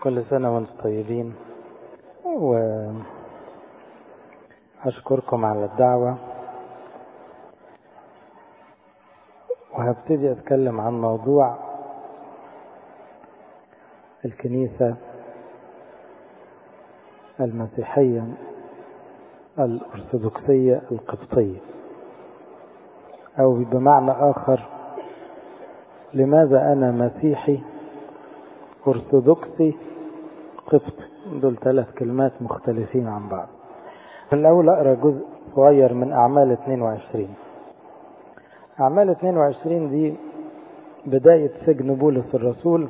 كل سنة وانتم طيبين وأشكركم على الدعوة وهبتدي أتكلم عن موضوع الكنيسة المسيحية الأرثوذكسية القبطية أو بمعنى آخر لماذا أنا مسيحي أرثوذكسي قبطي دول ثلاث كلمات مختلفين عن بعض الأول أقرأ جزء صغير من أعمال 22 أعمال 22 دي بداية سجن بولس الرسول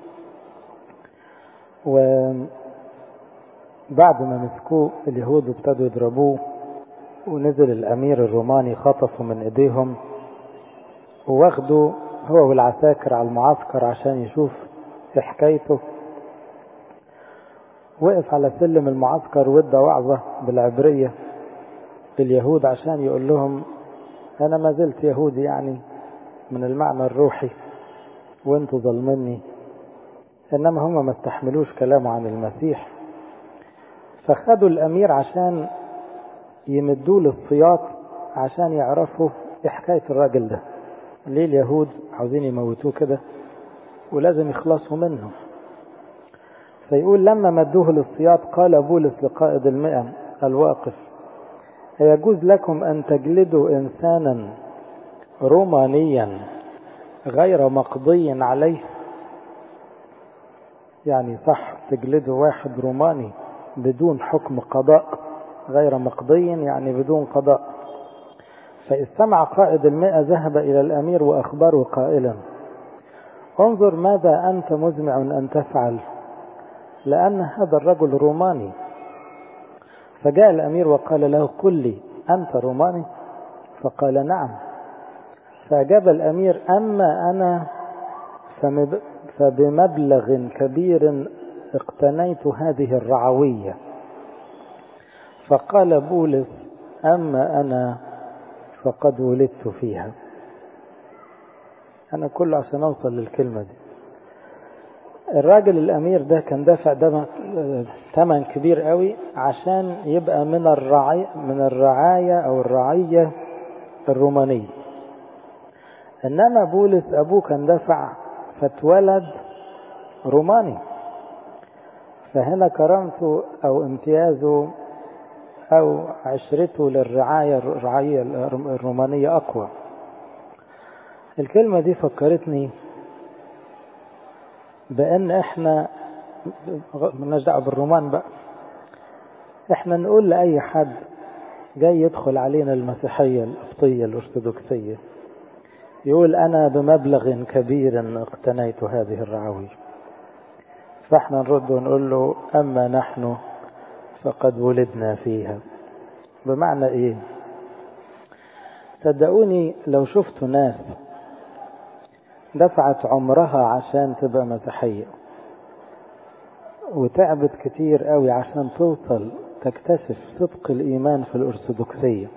وبعد ما مسكوه اليهود ابتدوا يضربوه ونزل الأمير الروماني خطفه من إيديهم وواخده هو والعساكر على المعسكر عشان يشوف ايه حكايته وقف على سلم المعسكر وادى وعظة بالعبرية لليهود عشان يقول لهم أنا ما زلت يهودي يعني من المعنى الروحي وانتوا ظلمني إنما هم ما استحملوش كلامه عن المسيح فخدوا الأمير عشان يمدوه للصياط عشان يعرفوا ايه حكاية الراجل ده ليه اليهود عاوزين يموتوه كده ولازم يخلصوا منه فيقول لما مدوه للصياط قال بولس لقائد المئة الواقف أيجوز لكم أن تجلدوا إنسانا رومانيا غير مقضي عليه يعني صح تجلدوا واحد روماني بدون حكم قضاء غير مقضي يعني بدون قضاء فإذ سمع قائد المئة ذهب إلى الأمير وأخبره قائلا انظر ماذا أنت مزمع أن تفعل لأن هذا الرجل روماني فجاء الأمير وقال له قل لي أنت روماني فقال نعم فأجاب الأمير أما أنا فبمبلغ كبير اقتنيت هذه الرعوية فقال بولس أما أنا فقد ولدت فيها أنا كله عشان أوصل للكلمة دي الراجل الأمير ده كان دافع ثمن كبير قوي عشان يبقى من الرعاية من الرعاية أو الرعية الرومانية إنما بولس أبوه كان دفع فاتولد روماني فهنا كرامته أو امتيازه أو عشرته للرعاية الرعاية الرومانية أقوى الكلمة دي فكرتني بأن إحنا مالناش دعوة بالرومان بقى إحنا نقول لأي حد جاي يدخل علينا المسيحية القبطية الأرثوذكسية يقول أنا بمبلغ كبير اقتنيت هذه الرعاوي فإحنا نرد ونقول له أما نحن فقد ولدنا فيها بمعنى إيه صدقوني لو شفتوا ناس دفعت عمرها عشان تبقى مسيحية وتعبت كتير قوي عشان توصل تكتشف صدق الإيمان في الأرثوذكسية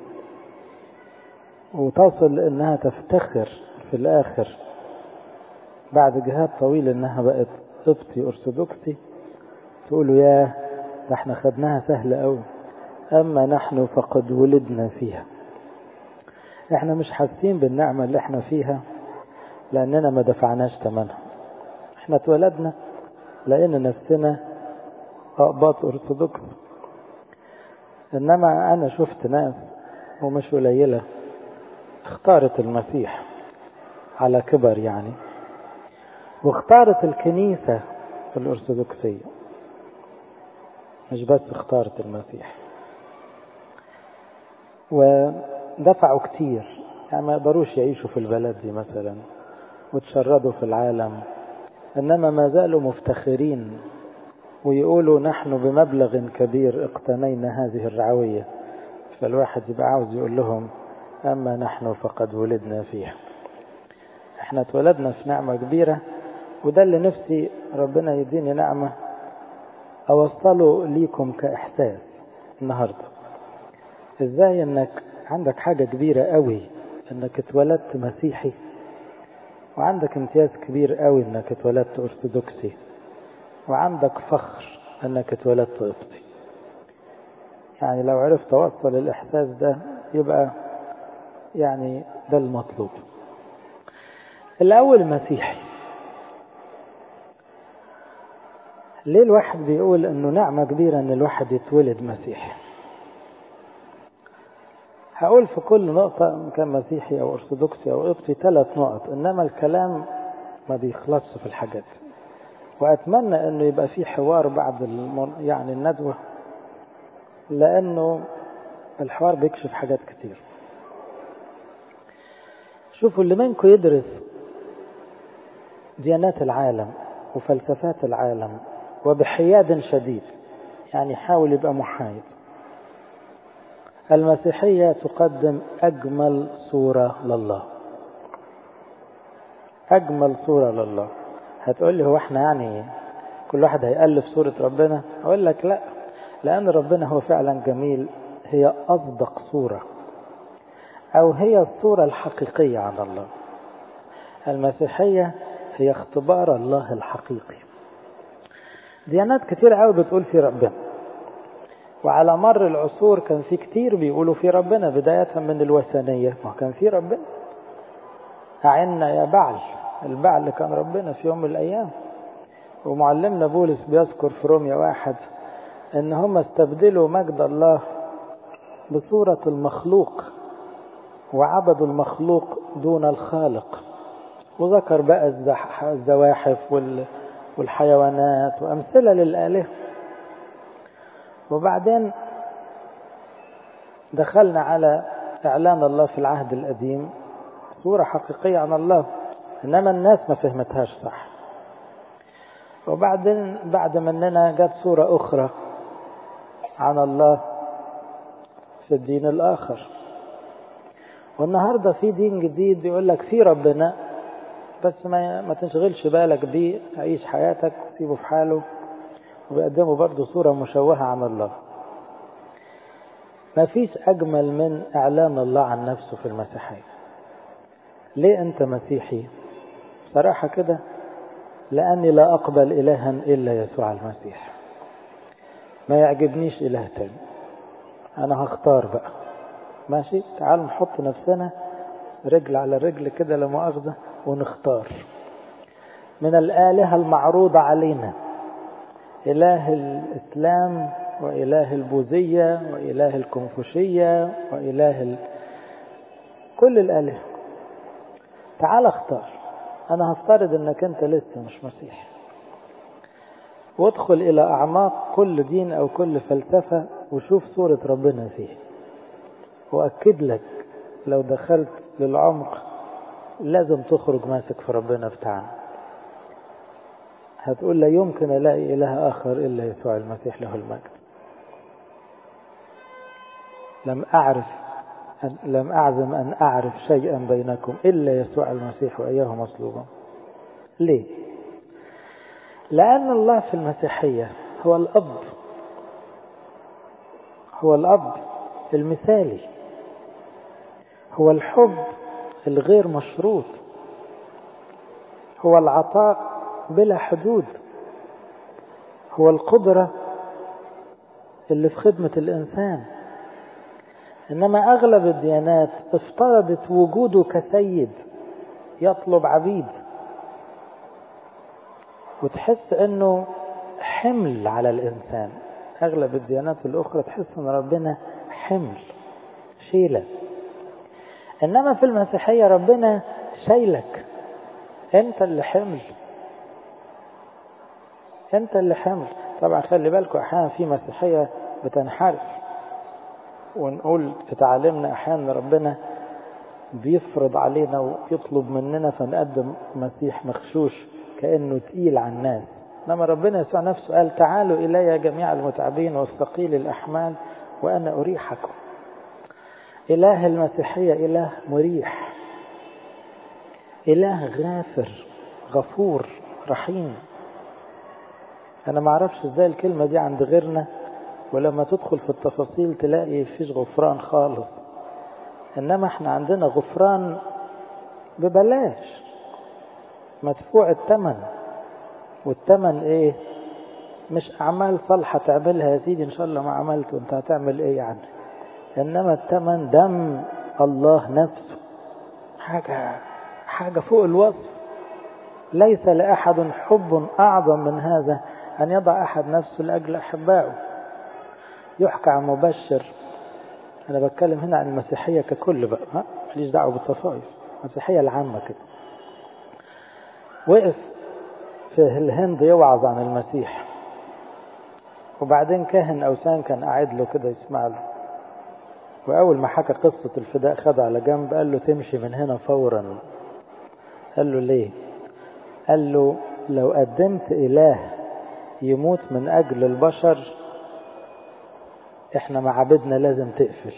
وتصل إنها تفتخر في الآخر بعد جهاد طويل إنها بقت قبطي أرثوذكسي تقولوا ياه ده احنا خدناها سهلة قوي أما نحن فقد ولدنا فيها احنا مش حاسين بالنعمة اللي احنا فيها لأننا ما دفعناش ثمنها احنا اتولدنا لقينا نفسنا أقباط أرثوذكس إنما أنا شفت ناس ومش قليلة اختارت المسيح على كبر يعني واختارت الكنيسة الأرثوذكسية مش بس اختارت المسيح ودفعوا كتير يعني ما يقدروش يعيشوا في البلد دي مثلا وتشردوا في العالم إنما ما زالوا مفتخرين ويقولوا نحن بمبلغ كبير اقتنينا هذه الرعوية فالواحد يبقى عاوز يقول لهم أما نحن فقد ولدنا فيها احنا اتولدنا في نعمة كبيرة وده اللي نفسي ربنا يديني نعمة أوصله ليكم كإحساس النهاردة ازاي انك عندك حاجة كبيرة قوي انك اتولدت مسيحي وعندك امتياز كبير قوي انك اتولدت ارثوذكسي وعندك فخر انك اتولدت قبطي يعني لو عرفت اوصل الاحساس ده يبقى يعني ده المطلوب الاول مسيحي ليه الواحد بيقول انه نعمة كبيرة ان الواحد يتولد مسيحي هقول في كل نقطة إن كان مسيحي أو أرثوذكسي أو قبطي ثلاث نقط إنما الكلام ما بيخلصش في الحاجات وأتمنى إنه يبقى في حوار بعد المن... يعني الندوة لأنه الحوار بيكشف حاجات كتير شوفوا اللي منكم يدرس ديانات العالم وفلسفات العالم وبحياد شديد يعني حاول يبقى محايد المسيحية تقدم أجمل صورة لله أجمل صورة لله هتقول لي هو احنا يعني كل واحد هيألف صورة ربنا أقول لك لا لأن ربنا هو فعلا جميل هي أصدق صورة أو هي الصورة الحقيقية عن الله المسيحية هي اختبار الله الحقيقي ديانات كتير قوي بتقول في ربنا وعلى مر العصور كان في كتير بيقولوا في ربنا بداية من الوثنية ما كان في ربنا أعنا يا بعل البعل كان ربنا في يوم من الأيام ومعلمنا بولس بيذكر في روميا واحد ان هم استبدلوا مجد الله بصورة المخلوق وعبدوا المخلوق دون الخالق وذكر بقى الزواحف والحيوانات وأمثلة للآلهة وبعدين دخلنا على إعلان الله في العهد القديم صورة حقيقية عن الله إنما الناس ما فهمتهاش صح وبعدين بعد مننا جت صورة أخرى عن الله في الدين الآخر والنهاردة في دين جديد بيقول لك في ربنا بس ما ما تشغلش بالك بيه عيش حياتك سيبه في حاله وبيقدموا برضه صورة مشوهة عن الله ما فيش أجمل من إعلان الله عن نفسه في المسيحية ليه أنت مسيحي صراحة كده لأني لا أقبل إلها إلا يسوع المسيح ما يعجبنيش إله تاني أنا هختار بقى ماشي تعالوا نحط نفسنا رجل على رجل كده لا مؤاخذة ونختار من الآلهة المعروضة علينا إله الإسلام وإله البوذية وإله الكونفوشية وإله ال... كل الآلهة تعال اختار أنا هفترض أنك أنت لسه مش مسيحي وادخل إلى أعماق كل دين أو كل فلسفة وشوف صورة ربنا فيه وأكد لك لو دخلت للعمق لازم تخرج ماسك في ربنا بتاعنا هتقول لا يمكن ألاقي إله آخر إلا يسوع المسيح له المجد لم أعرف أن لم أعزم أن أعرف شيئا بينكم إلا يسوع المسيح وإياه مصلوبا ليه لأن الله في المسيحية هو الأب هو الأب المثالي هو الحب الغير مشروط هو العطاء بلا حدود هو القدرة اللي في خدمة الإنسان إنما أغلب الديانات افترضت وجوده كسيد يطلب عبيد وتحس إنه حمل على الإنسان أغلب الديانات الأخرى تحس إن ربنا حمل شيلة إنما في المسيحية ربنا شايلك أنت اللي حمل أنت اللي حمل طبعا خلي بالكم أحيانا في مسيحية بتنحرف ونقول اتعلمنا أحيانا ربنا بيفرض علينا ويطلب مننا فنقدم مسيح مخشوش كأنه تقيل على الناس إنما ربنا يسوع نفسه قال تعالوا إلي جميع المتعبين والثقيل الأحمال وأنا أريحكم إله المسيحية إله مريح إله غافر غفور رحيم أنا ما أعرفش إزاي الكلمة دي عند غيرنا ولما تدخل في التفاصيل تلاقي فيش غفران خالص إنما إحنا عندنا غفران ببلاش مدفوع الثمن والثمن إيه مش أعمال صالحة تعملها يا سيدي إن شاء الله ما عملت وأنت هتعمل إيه يعني إنما الثمن دم الله نفسه حاجة حاجة فوق الوصف ليس لأحد حب أعظم من هذا أن يضع أحد نفسه لأجل أحبائه يحكى عن مبشر أنا بتكلم هنا عن المسيحية ككل بقى ها ماليش دعوة بالطفائف المسيحية العامة كده وقف في الهند يوعظ عن المسيح وبعدين كاهن أوثان كان قاعد له كده يسمع له وأول ما حكى قصة الفداء خده على جنب قال له تمشي من هنا فورا قال له ليه قال له لو قدمت إله يموت من أجل البشر احنا معابدنا لازم تقفل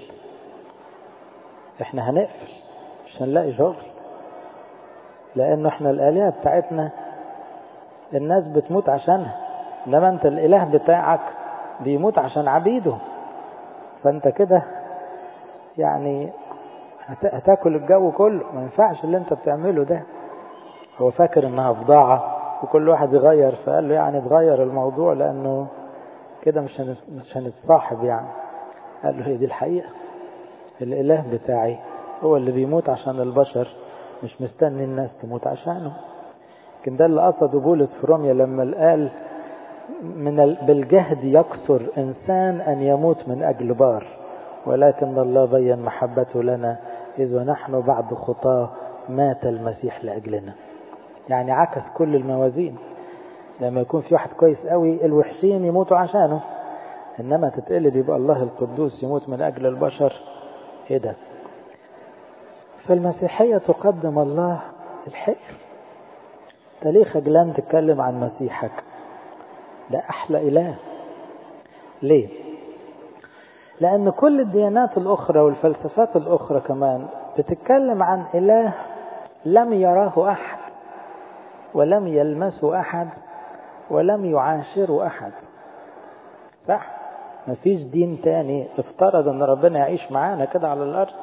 احنا هنقفل مش هنلاقي شغل لانه احنا الالهه بتاعتنا الناس بتموت عشانها انما انت الاله بتاعك بيموت عشان عبيده فانت كده يعني هتاكل الجو كله ما ينفعش اللي انت بتعمله ده هو فاكر انها بضاعه وكل واحد يغير فقال له يعني تغير الموضوع لانه كده مش مش هنتصاحب يعني قال له هي دي الحقيقة الإله بتاعي هو اللي بيموت عشان البشر مش مستني الناس تموت عشانه لكن ده اللي قصده بولس في روميا لما قال من ال... بالجهد يكسر إنسان أن يموت من أجل بار ولكن الله بين محبته لنا إذ ونحن بعد خطاه مات المسيح لأجلنا يعني عكس كل الموازين لما يكون في واحد كويس قوي الوحشين يموتوا عشانه انما تتقلب يبقى الله القدوس يموت من اجل البشر ايه ده فالمسيحيه تقدم الله الحق انت ليه خجلان تتكلم عن مسيحك ده احلى اله ليه لان كل الديانات الاخرى والفلسفات الاخرى كمان بتتكلم عن اله لم يراه احد ولم يلمسه احد ولم يعاشره أحد صح مفيش دين تاني افترض ان ربنا يعيش معانا كده على الارض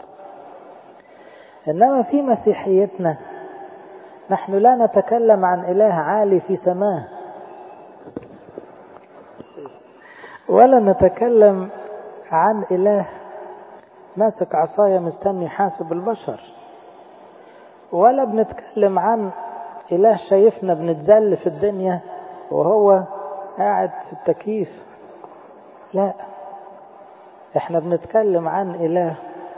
انما في مسيحيتنا نحن لا نتكلم عن اله عالي في سماه ولا نتكلم عن اله ماسك عصايه مستني يحاسب البشر ولا بنتكلم عن اله شايفنا بنتذل في الدنيا وهو قاعد في التكييف لا احنا بنتكلم عن اله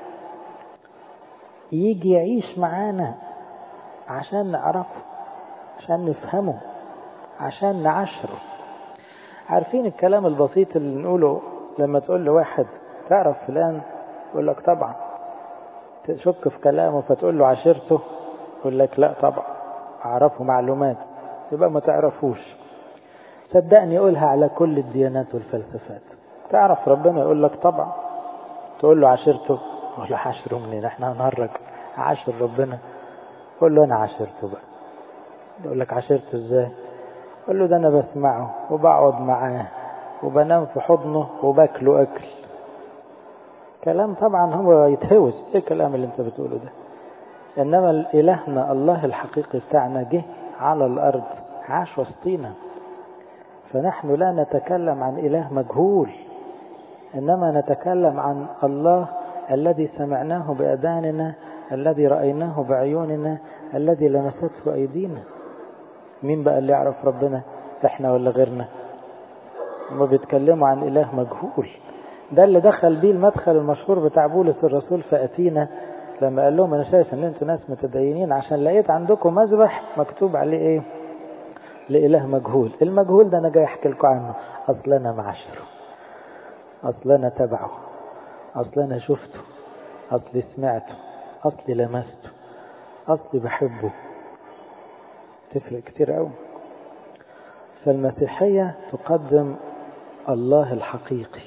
يجي يعيش معانا عشان نعرفه عشان نفهمه عشان نعشره عارفين الكلام البسيط اللي نقوله لما تقول لواحد تعرف فلان يقول لك طبعا تشك في كلامه فتقول له عشرته يقول لك لا طبعا اعرفه معلومات يبقى ما تعرفوش صدقني يقولها على كل الديانات والفلسفات تعرف ربنا يقول لك طبعا تقول له عشرته يقول له عشره منين احنا هنهرج عاشر ربنا قول له انا عاشرته بقى يقول لك عاشرته ازاي قول له ده انا بسمعه وبقعد معاه وبنام في حضنه وباكله اكل كلام طبعا هو يتهوس ايه الكلام اللي انت بتقوله ده انما الهنا الله الحقيقي بتاعنا جه على الارض عاش وسطينا فنحن لا نتكلم عن اله مجهول انما نتكلم عن الله الذي سمعناه باذاننا الذي رايناه بعيوننا الذي لمسته ايدينا مين بقى اللي يعرف ربنا احنا ولا غيرنا هم بيتكلموا عن اله مجهول ده اللي دخل بيه المدخل المشهور بتاع بولس الرسول في اتينا لما قال لهم انا شايف ان انتوا ناس متدينين عشان لقيت عندكم مذبح مكتوب عليه ايه لإله مجهول المجهول ده أنا جاي أحكي لكم عنه أصل أنا معاشره أصل أنا تبعه أصل أنا شفته أصلي سمعته أصلي لمسته أصلي بحبه تفرق كتير أوي فالمسيحية تقدم الله الحقيقي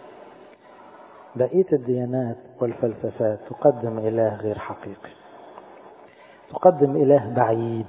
بقية الديانات والفلسفات تقدم إله غير حقيقي تقدم إله بعيد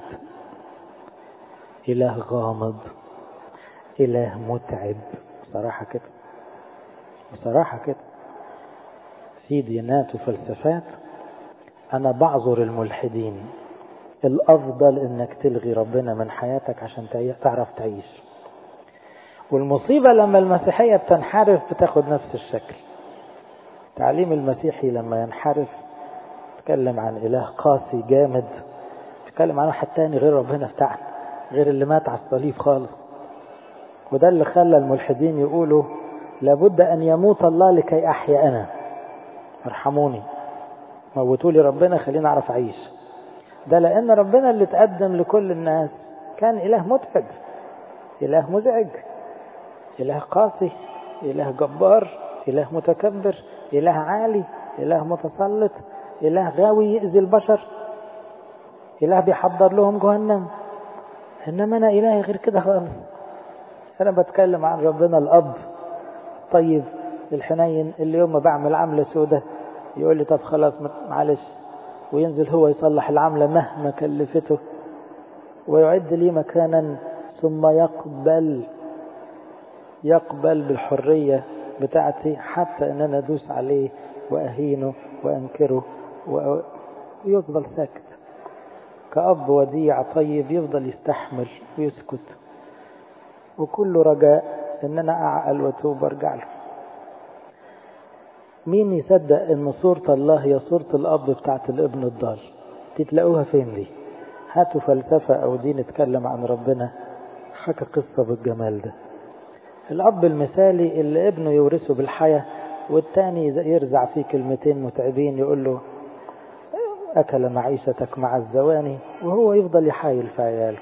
إله غامض إله متعب بصراحة كده بصراحة كده في ديانات وفلسفات أنا بعذر الملحدين الأفضل إنك تلغي ربنا من حياتك عشان تعرف تعيش والمصيبة لما المسيحية بتنحرف بتاخد نفس الشكل تعليم المسيحي لما ينحرف يتكلم عن إله قاسي جامد يتكلم عن واحد تاني غير ربنا بتاعنا غير اللي مات على الصليب خالص وده اللي خلى الملحدين يقولوا لابد أن يموت الله لكي أحيا أنا ارحموني موتوا لي ربنا خليني أعرف أعيش ده لأن ربنا اللي تقدم لكل الناس كان إله متعب إله مزعج إله قاسي إله جبار إله متكبر إله عالي إله متسلط إله غاوي يأذي البشر إله بيحضر لهم جهنم إنما أنا إلهي غير كده خالص أنا بتكلم عن ربنا الأب طيب الحنين اللي يوم ما بعمل عملة سودة يقول لي طب خلاص معلش وينزل هو يصلح العملة مهما كلفته ويعد لي مكانا ثم يقبل يقبل بالحرية بتاعتي حتى ان انا ادوس عليه واهينه وانكره ويفضل ساكت كأب وديع طيب يفضل يستحمل ويسكت وكله رجاء ان انا اعقل واتوب وارجع له مين يصدق ان صورة الله هي صورة الاب بتاعت الابن الضال دي تلاقوها فين دي هاتوا فلسفة او دين نتكلم عن ربنا حكى قصة بالجمال ده الاب المثالي اللي ابنه يورثه بالحياة والتاني يرزع فيه كلمتين متعبين يقول له أكل معيشتك مع الزواني وهو يفضل يحايل في عياله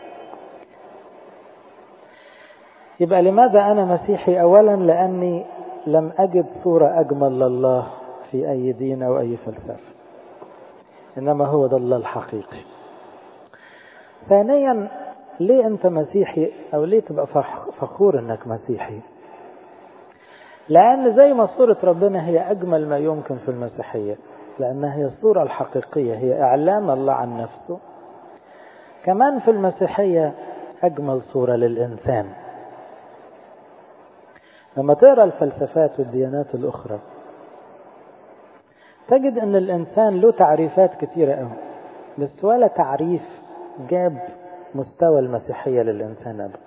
يبقى لماذا أنا مسيحي أولا لأني لم أجد صورة أجمل لله في أي دين أو أي فلسفة إنما هو ده الله الحقيقي ثانيا ليه أنت مسيحي أو ليه تبقى فخور أنك مسيحي لأن زي ما صورة ربنا هي أجمل ما يمكن في المسيحية لأنها هي الصورة الحقيقية هي إعلان الله عن نفسه كمان في المسيحية أجمل صورة للإنسان لما تقرأ الفلسفات والديانات الأخرى تجد أن الإنسان له تعريفات كثيرة أوي بس ولا تعريف جاب مستوى المسيحية للإنسان أبدا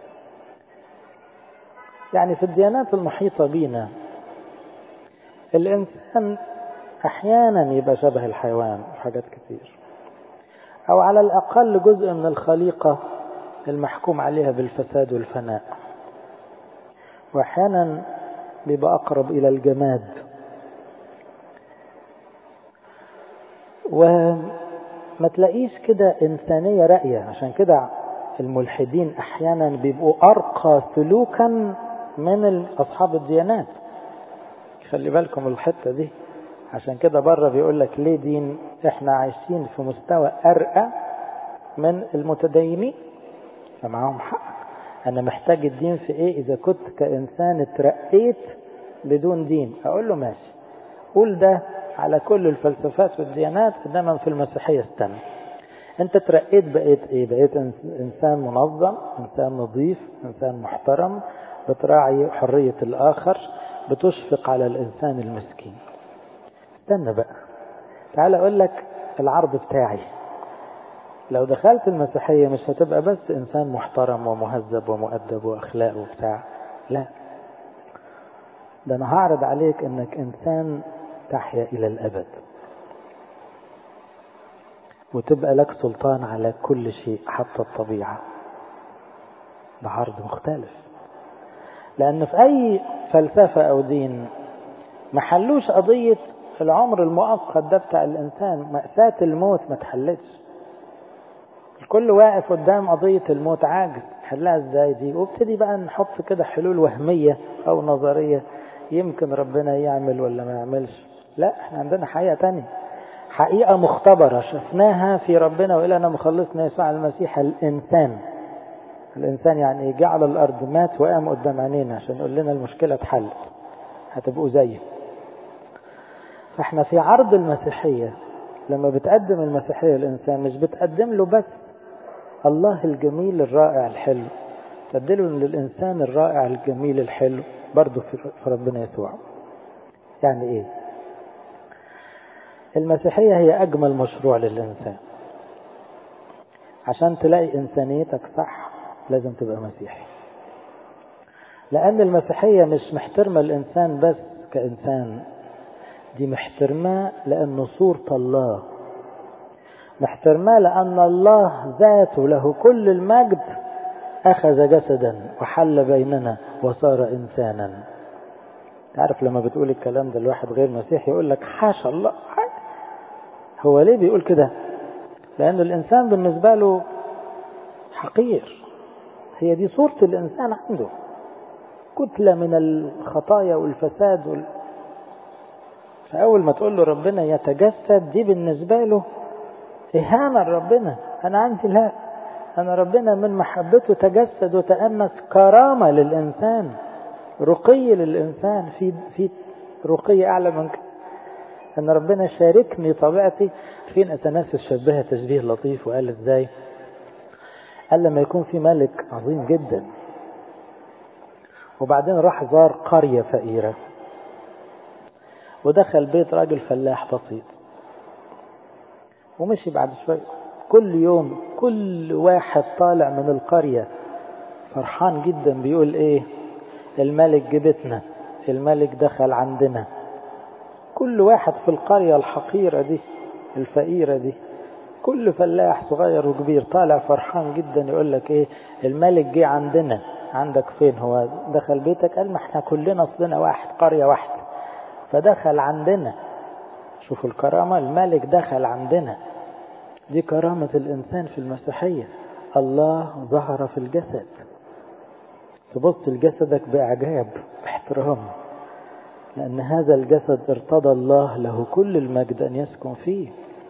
يعني في الديانات المحيطة بينا الإنسان أحيانا يبقى شبه الحيوان في حاجات كتير أو على الأقل جزء من الخليقة المحكوم عليها بالفساد والفناء وأحيانا بيبقى أقرب إلى الجماد وما تلاقيش كده إنسانية رأية عشان كده الملحدين أحيانا بيبقوا أرقى سلوكا من أصحاب الديانات خلي بالكم الحتة دي عشان كده بره بيقول لك ليه دين احنا عايشين في مستوى أرقى من المتدينين فمعاهم حق أنا محتاج الدين في إيه إذا كنت كإنسان اترقيت بدون دين أقول له ماشي قول ده على كل الفلسفات والديانات إنما في المسيحية استنى أنت ترقيت بقيت إيه بقيت إنسان منظم إنسان نظيف إنسان محترم بتراعي حرية الآخر بتشفق على الإنسان المسكين استنى بقى تعال أقول لك العرض بتاعي لو دخلت المسيحية مش هتبقى بس إنسان محترم ومهذب ومؤدب وأخلاق وبتاع لا ده أنا هعرض عليك إنك إنسان تحيا إلى الأبد وتبقى لك سلطان على كل شيء حتى الطبيعة ده عرض مختلف لأن في أي فلسفة أو دين ما حلوش قضية العمر المؤقت ده بتاع الإنسان مأساة الموت ما تحلتش الكل واقف قدام قضية الموت عاجز حلها ازاي دي وابتدي بقى نحط كده حلول وهمية أو نظرية يمكن ربنا يعمل ولا ما يعملش لا احنا عندنا حقيقة تانية حقيقة مختبرة شفناها في ربنا وإلى مخلصنا يسوع المسيح الإنسان الإنسان يعني جعل الأرض مات وقام قدام عينينا عشان يقول لنا المشكلة اتحلت هتبقوا زيه فاحنا في عرض المسيحية لما بتقدم المسيحية للإنسان مش بتقدم له بس الله الجميل الرائع الحلو تقدم للإنسان الرائع الجميل الحلو برضه في ربنا يسوع يعني إيه المسيحية هي أجمل مشروع للإنسان عشان تلاقي إنسانيتك صح لازم تبقى مسيحي لأن المسيحية مش محترمة الإنسان بس كإنسان دي محترماه لأنه صورة الله محترماه لأن الله ذاته له كل المجد أخذ جسدا وحل بيننا وصار إنسانا تعرف لما بتقول الكلام ده الواحد غير مسيحي يقول لك حاشا الله هو ليه بيقول كده لأن الإنسان بالنسبة له حقير هي دي صورة الإنسان عنده كتلة من الخطايا والفساد وال... فأول ما تقول له ربنا يتجسد دي بالنسبة له إهانة لربنا أنا عندي لا أنا ربنا من محبته تجسد وتأنس كرامة للإنسان رقي للإنسان في في رقي أعلى من كده أن ربنا شاركني طبيعتي فين أتناسس شبهها تشبيه لطيف وقال إزاي قال لما يكون في ملك عظيم جدا وبعدين راح زار قرية فقيرة ودخل بيت راجل فلاح بسيط ومشي بعد شوية كل يوم كل واحد طالع من القرية فرحان جدا بيقول ايه الملك جبتنا الملك دخل عندنا كل واحد في القرية الحقيرة دي الفقيرة دي كل فلاح صغير وكبير طالع فرحان جدا يقول لك ايه الملك جه عندنا عندك فين هو دخل بيتك قال ما احنا كلنا اصلنا واحد قرية واحدة فدخل عندنا شوفوا الكرامة الملك دخل عندنا دي كرامة الإنسان في المسيحية الله ظهر في الجسد تبص لجسدك بإعجاب باحترام لأن هذا الجسد ارتضى الله له كل المجد أن يسكن فيه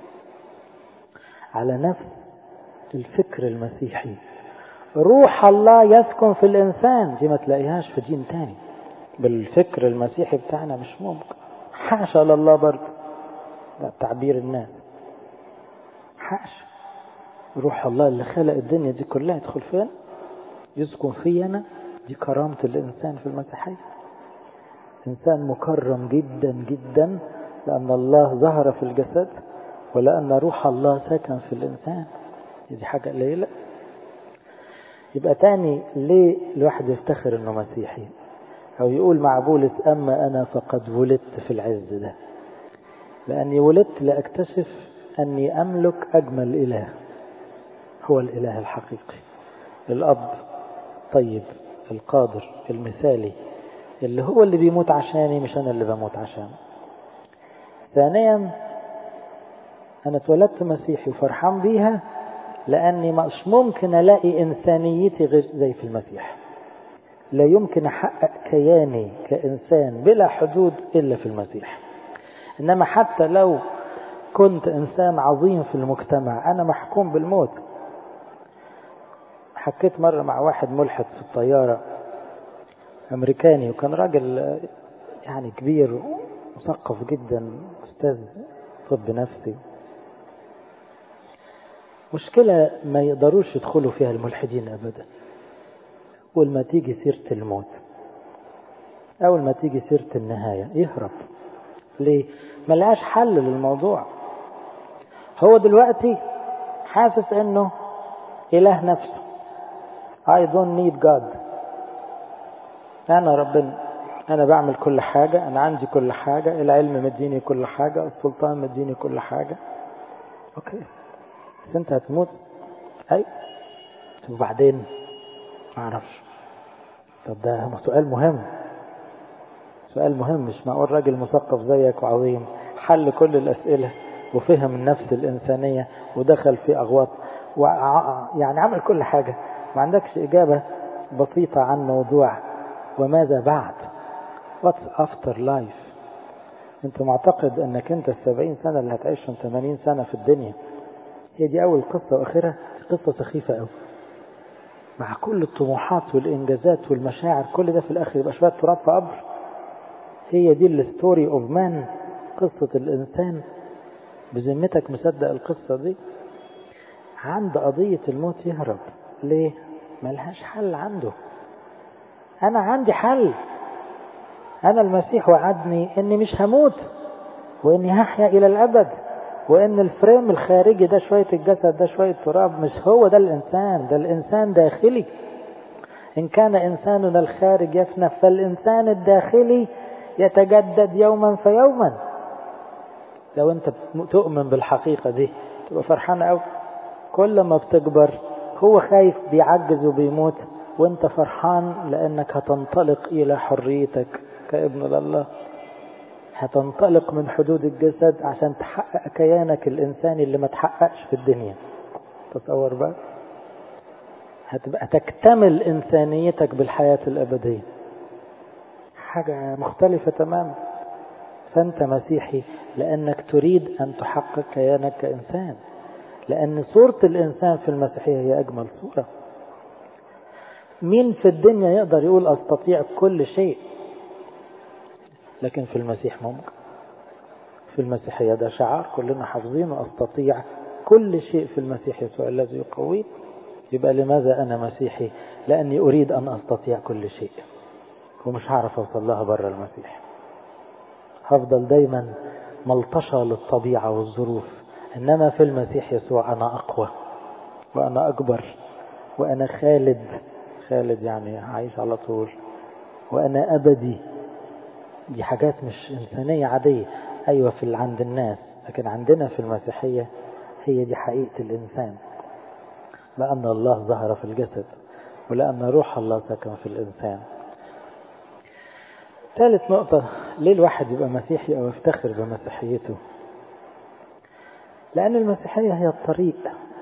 على نفس الفكر المسيحي روح الله يسكن في الإنسان دي ما تلاقيهاش في دين تاني بالفكر المسيحي بتاعنا مش ممكن حاشا لله برضه ده تعبير الناس حاشا روح الله اللي خلق الدنيا دي كلها يدخل فين يسكن في أنا دي كرامة الإنسان في المسيحية إنسان مكرم جدا جدا لأن الله ظهر في الجسد ولأن روح الله سكن في الإنسان دي حاجة قليلة يبقى تاني ليه الواحد يفتخر انه مسيحي او يقول مع بولس اما انا فقد ولدت في العز ده لاني ولدت لاكتشف اني املك اجمل اله هو الاله الحقيقي الاب طيب القادر المثالي اللي هو اللي بيموت عشاني مش انا اللي بموت عشانه ثانيا انا اتولدت مسيحي وفرحان بيها لاني مش ممكن الاقي انسانيتي غير زي في المسيح لا يمكن احقق كياني كانسان بلا حدود الا في المسيح انما حتى لو كنت انسان عظيم في المجتمع انا محكوم بالموت حكيت مرة مع واحد ملحد في الطيارة أمريكاني وكان راجل يعني كبير مثقف جدا أستاذ طب نفسي مشكلة ما يقدروش يدخلوا فيها الملحدين أبدا أول ما تيجي سيرة الموت أول ما تيجي سيرة النهاية يهرب ليه؟ ملقاش حل للموضوع هو دلوقتي حاسس انه اله نفسه I don't need God انا ربنا انا بعمل كل حاجة انا عندي كل حاجة العلم مديني كل حاجة السلطان مديني كل حاجة اوكي بس انت هتموت اي وبعدين ما اعرفش طب ده سؤال مهم سؤال مهم مش معقول راجل مثقف زيك وعظيم حل كل الاسئله وفهم النفس الانسانيه ودخل في اغواط يعني عمل كل حاجه ما عندكش اجابه بسيطه عن موضوع وماذا بعد what's after life انت معتقد انك انت السبعين سنه اللي هتعيشهم 80 سنه في الدنيا هي دي أول قصة وآخرها قصة سخيفة أوي مع كل الطموحات والإنجازات والمشاعر كل ده في الآخر يبقى شوية تراب في قبر هي دي الستوري أوف مان قصة الإنسان بذمتك مصدق القصة دي عند قضية الموت يهرب ليه؟ ملهاش حل عنده أنا عندي حل أنا المسيح وعدني إني مش هموت وإني هحيا إلى الأبد وان الفريم الخارجي ده شوية الجسد ده شوية تراب مش هو ده الانسان ده الانسان داخلي إن كان إنساننا الخارج يفنى فالإنسان الداخلي يتجدد يوما فيوما لو أنت تؤمن بالحقيقة دي تبقى فرحان أوي كل ما بتكبر هو خايف بيعجز وبيموت وانت فرحان لأنك هتنطلق إلى حريتك كابن لله هتنطلق من حدود الجسد عشان تحقق كيانك الإنساني اللي ما تحققش في الدنيا تصور بقى هتبقى تكتمل إنسانيتك بالحياة الأبدية حاجة مختلفة تماما فأنت مسيحي لأنك تريد أن تحقق كيانك كإنسان لأن صورة الإنسان في المسيحية هي أجمل صورة مين في الدنيا يقدر يقول أستطيع كل شيء لكن في المسيح ممكن في المسيحية ده شعار كلنا حافظينه أستطيع كل شيء في المسيح يسوع الذي يقويه يبقى لماذا أنا مسيحي لأني أريد أن أستطيع كل شيء ومش هعرف أوصل لها بره المسيح هفضل دايما ملطشة للطبيعة والظروف إنما في المسيح يسوع أنا أقوى وأنا أكبر وأنا خالد خالد يعني عايش على طول وأنا أبدي دي حاجات مش إنسانية عادية أيوة في عند الناس لكن عندنا في المسيحية هي دي حقيقة الإنسان لأن الله ظهر في الجسد ولأن روح الله سكن في الإنسان ثالث نقطة ليه الواحد يبقى مسيحي أو يفتخر بمسيحيته لأن المسيحية هي الطريق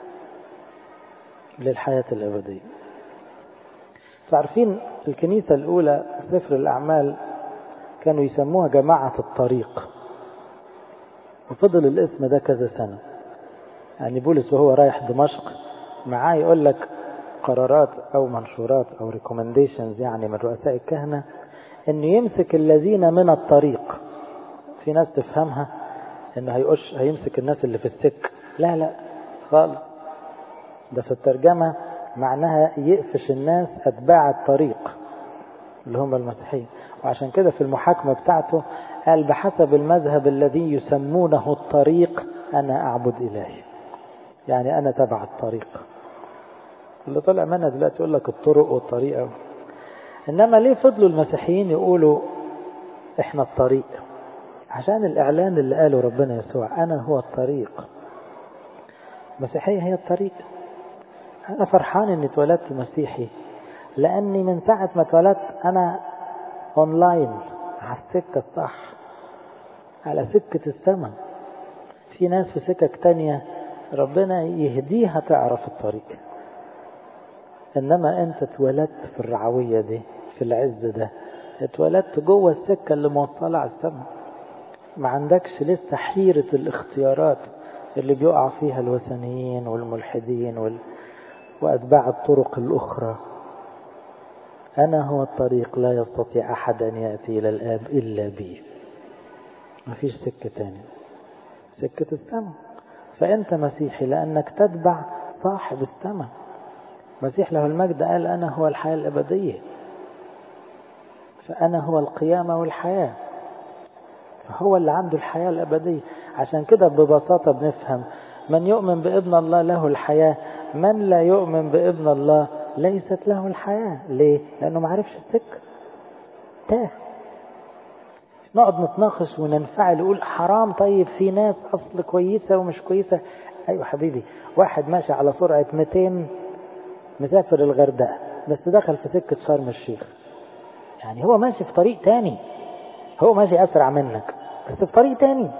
للحياة الأبدية تعرفين الكنيسة الأولى سفر الأعمال كانوا يسموها جماعة الطريق وفضل الاسم ده كذا سنة يعني بولس وهو رايح دمشق معاه يقول لك قرارات أو منشورات أو ريكومنديشنز يعني من رؤساء الكهنة انه يمسك الذين من الطريق في ناس تفهمها انه هيقش هيمسك الناس اللي في السك لا لا خالص ده في الترجمة معناها يقفش الناس أتباع الطريق اللي هم المسيحيين وعشان كده في المحاكمة بتاعته قال بحسب المذهب الذي يسمونه الطريق أنا أعبد إلهي يعني أنا تبع الطريق اللي طلع منها دلوقتي يقول لك الطرق والطريقة إنما ليه فضلوا المسيحيين يقولوا إحنا الطريق عشان الإعلان اللي قاله ربنا يسوع أنا هو الطريق المسيحية هي الطريق أنا فرحان إني اتولدت مسيحي لأني من ساعة ما اتولدت أنا أونلاين على السكة الصح على سكة السماء في ناس في سكك تانية ربنا يهديها تعرف الطريق إنما أنت اتولدت في الرعوية دي في العز ده اتولدت جوه السكة اللي موصلة على السماء ما عندكش لسه حيرة الاختيارات اللي بيقع فيها الوثنيين والملحدين وال... وأتباع الطرق الأخرى أنا هو الطريق لا يستطيع أحد أن يأتي إلى الآب إلا بي ما فيش سكة تاني سكة السماء فأنت مسيحي لأنك تتبع صاحب السماء مسيح له المجد قال أنا هو الحياة الأبدية فأنا هو القيامة والحياة فهو اللي عنده الحياة الأبدية عشان كده ببساطة بنفهم من يؤمن بابن الله له الحياة من لا يؤمن بابن الله ليست له الحياة ليه؟ لأنه ما عرفش السكة تاه نقعد نتناقش وننفعل نقول حرام طيب في ناس أصل كويسة ومش كويسة أيوة حبيبي واحد ماشي على سرعة 200 مسافر الغردقة بس دخل في سكة شرم الشيخ يعني هو ماشي في طريق تاني هو ماشي أسرع منك بس في طريق تاني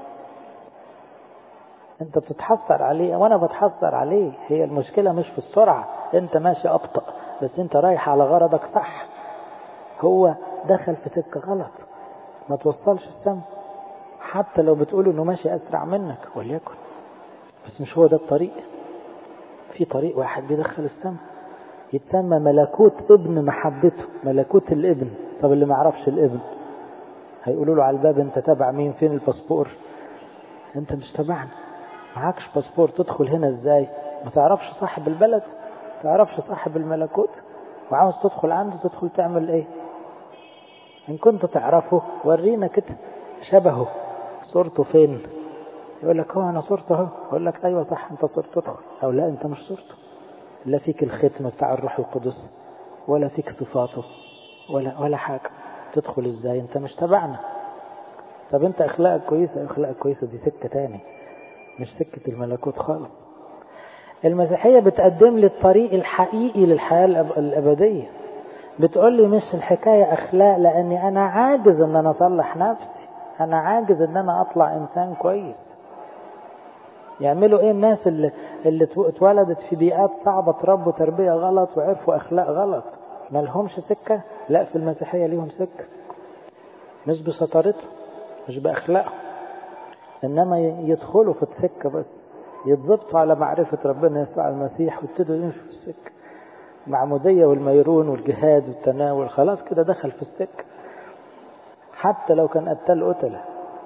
انت بتتحسر عليه وانا بتحسر عليه هي المشكلة مش في السرعة انت ماشي ابطأ بس انت رايح على غرضك صح هو دخل في سكة غلط ما توصلش السما حتى لو بتقول انه ماشي اسرع منك وليكن بس مش هو ده الطريق في طريق واحد بيدخل السما يتسمى ملكوت ابن محبته ملكوت الابن طب اللي ما يعرفش الابن هيقولوا له على الباب انت تبع مين فين الباسبور انت مش تبعنا معكش باسبور تدخل هنا ازاي ما تعرفش صاحب البلد ما تعرفش صاحب الملكوت وعاوز تدخل عنده تدخل تعمل ايه ان كنت تعرفه ورينا كده شبهه صورته فين يقول لك هو انا صورته اهو يقول لك ايوه صح انت صورته ادخل او لا انت مش صورته لا فيك الختم بتاع الروح القدس ولا فيك صفاته ولا ولا حاجة تدخل ازاي انت مش تبعنا طب انت اخلاقك كويسة اخلاقك كويسة دي سكة تاني مش سكة الملكوت خالص المسيحية بتقدم لي الطريق الحقيقي للحياة الأبدية بتقول لي مش الحكاية أخلاق لأني أنا عاجز إن أنا أصلح نفسي أنا عاجز إن أنا أطلع إنسان كويس يعملوا إيه الناس اللي اللي اتولدت في بيئات صعبة تربوا تربية غلط وعرفوا أخلاق غلط ما لهمش سكة لا في المسيحية ليهم سكة مش بشطارتهم مش بأخلاقهم إنما يدخلوا في السكة بس يتضبطوا على معرفة ربنا يسوع المسيح ويبتدوا يمشوا في السكة المعمودية والميرون والجهاد والتناول خلاص كده دخل في السكة حتى لو كان قتل قتله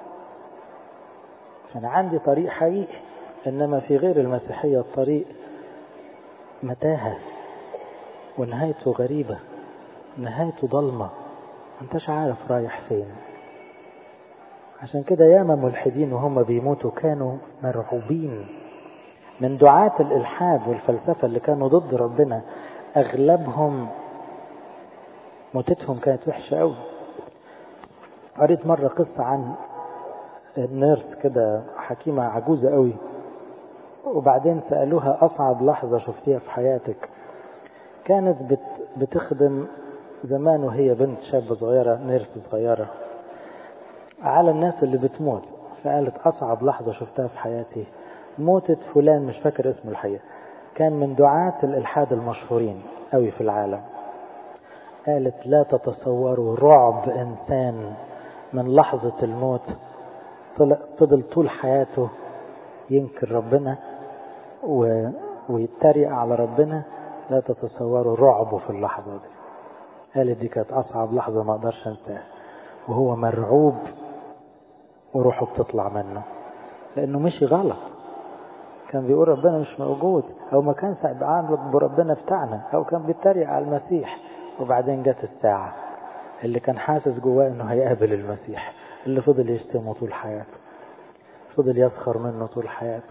فأنا عندي طريق حقيقي إنما في غير المسيحية الطريق متاهة ونهايته غريبة نهايته ضلمة انتش عارف رايح فين عشان كده ياما ملحدين وهم بيموتوا كانوا مرعوبين من دعاة الإلحاد والفلسفة اللي كانوا ضد ربنا أغلبهم موتتهم كانت وحشة أوي قريت مرة قصة عن نيرس كده حكيمة عجوزة أوي وبعدين سألوها أصعب لحظة شفتيها في حياتك كانت بت بتخدم زمان وهي بنت شابة صغيرة نيرس صغيرة على الناس اللي بتموت فقالت أصعب لحظة شفتها في حياتي موتة فلان مش فاكر اسمه الحقيقة كان من دعاة الإلحاد المشهورين أوي في العالم قالت لا تتصوروا رعب إنسان من لحظة الموت فضل طول حياته ينكر ربنا و... ويتريق على ربنا لا تتصوروا رعبه في اللحظة دي قالت دي كانت أصعب لحظة ما أقدرش أنساها وهو مرعوب وروحه بتطلع منه لأنه مشي غلط كان بيقول ربنا مش موجود أو ما كان سعدان بربنا بتاعنا أو كان بيتريق على المسيح وبعدين جت الساعة اللي كان حاسس جواه إنه هيقابل المسيح اللي فضل يشتمه طول حياته فضل يسخر منه طول حياته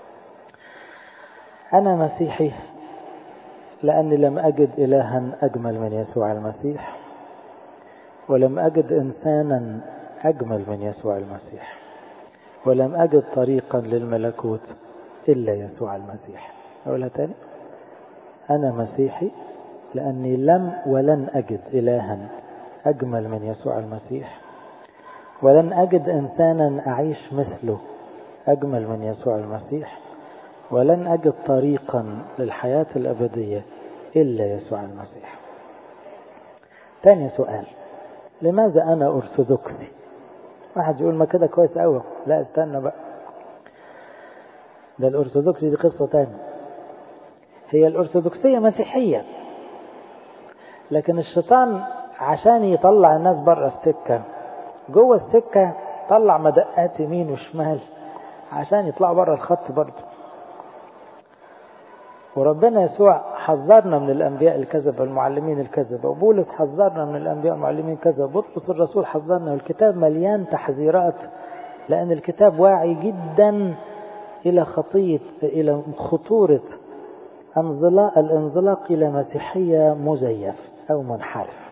أنا مسيحي لأني لم أجد إلها أجمل من يسوع المسيح ولم أجد إنسانا أجمل من يسوع المسيح ولم أجد طريقا للملكوت إلا يسوع المسيح أقولها تاني أنا مسيحي لأني لم ولن أجد إلها أجمل من يسوع المسيح ولن أجد إنسانا أعيش مثله أجمل من يسوع المسيح ولن أجد طريقا للحياة الأبدية إلا يسوع المسيح تاني سؤال لماذا أنا أرثوذكسي واحد يقول ما كده كويس أوي لا استنى بقى ده الأرثوذكسي دي قصة تانية هي الأرثوذكسية مسيحية لكن الشيطان عشان يطلع الناس بره السكة جوه السكة طلع مدقات يمين وشمال عشان يطلعوا بره الخط برضه وربنا يسوع حذرنا من الانبياء الكذبه المعلمين الكذبه وبولس حذرنا من الانبياء المعلمين الكذبه بطرس الرسول حذرنا والكتاب مليان تحذيرات لان الكتاب واعي جدا الى خطيه الى خطوره انزلاق الانزلاق الى مسيحيه مزيف او منحرف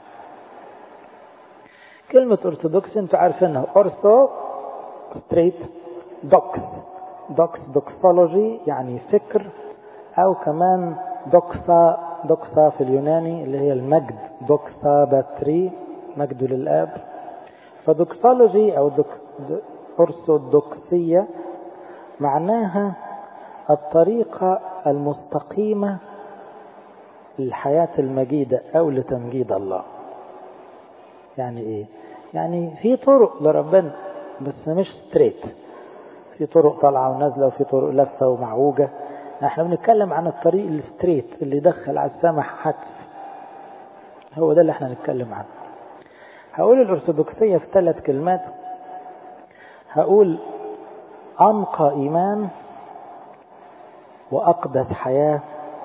كلمة أرثوذكس أنتوا عارفينها أرثو ستريت دوكس دوكس دوكسولوجي يعني فكر أو كمان دوكسا دوكسا في اليوناني اللي هي المجد دوكسا باتري مجد للآب فدوكسولوجي أو دوك أرثوذكسية معناها الطريقة المستقيمة للحياة المجيدة أو لتمجيد الله يعني إيه؟ يعني في طرق لربنا بس مش ستريت في طرق طالعة ونازلة وفي طرق لفة ومعوجة احنا بنتكلم عن الطريق الستريت اللي يدخل على السماء حتف هو ده اللي احنا نتكلم عنه هقول الأرثوذكسية في ثلاث كلمات هقول أنقى إيمان وأقدس حياة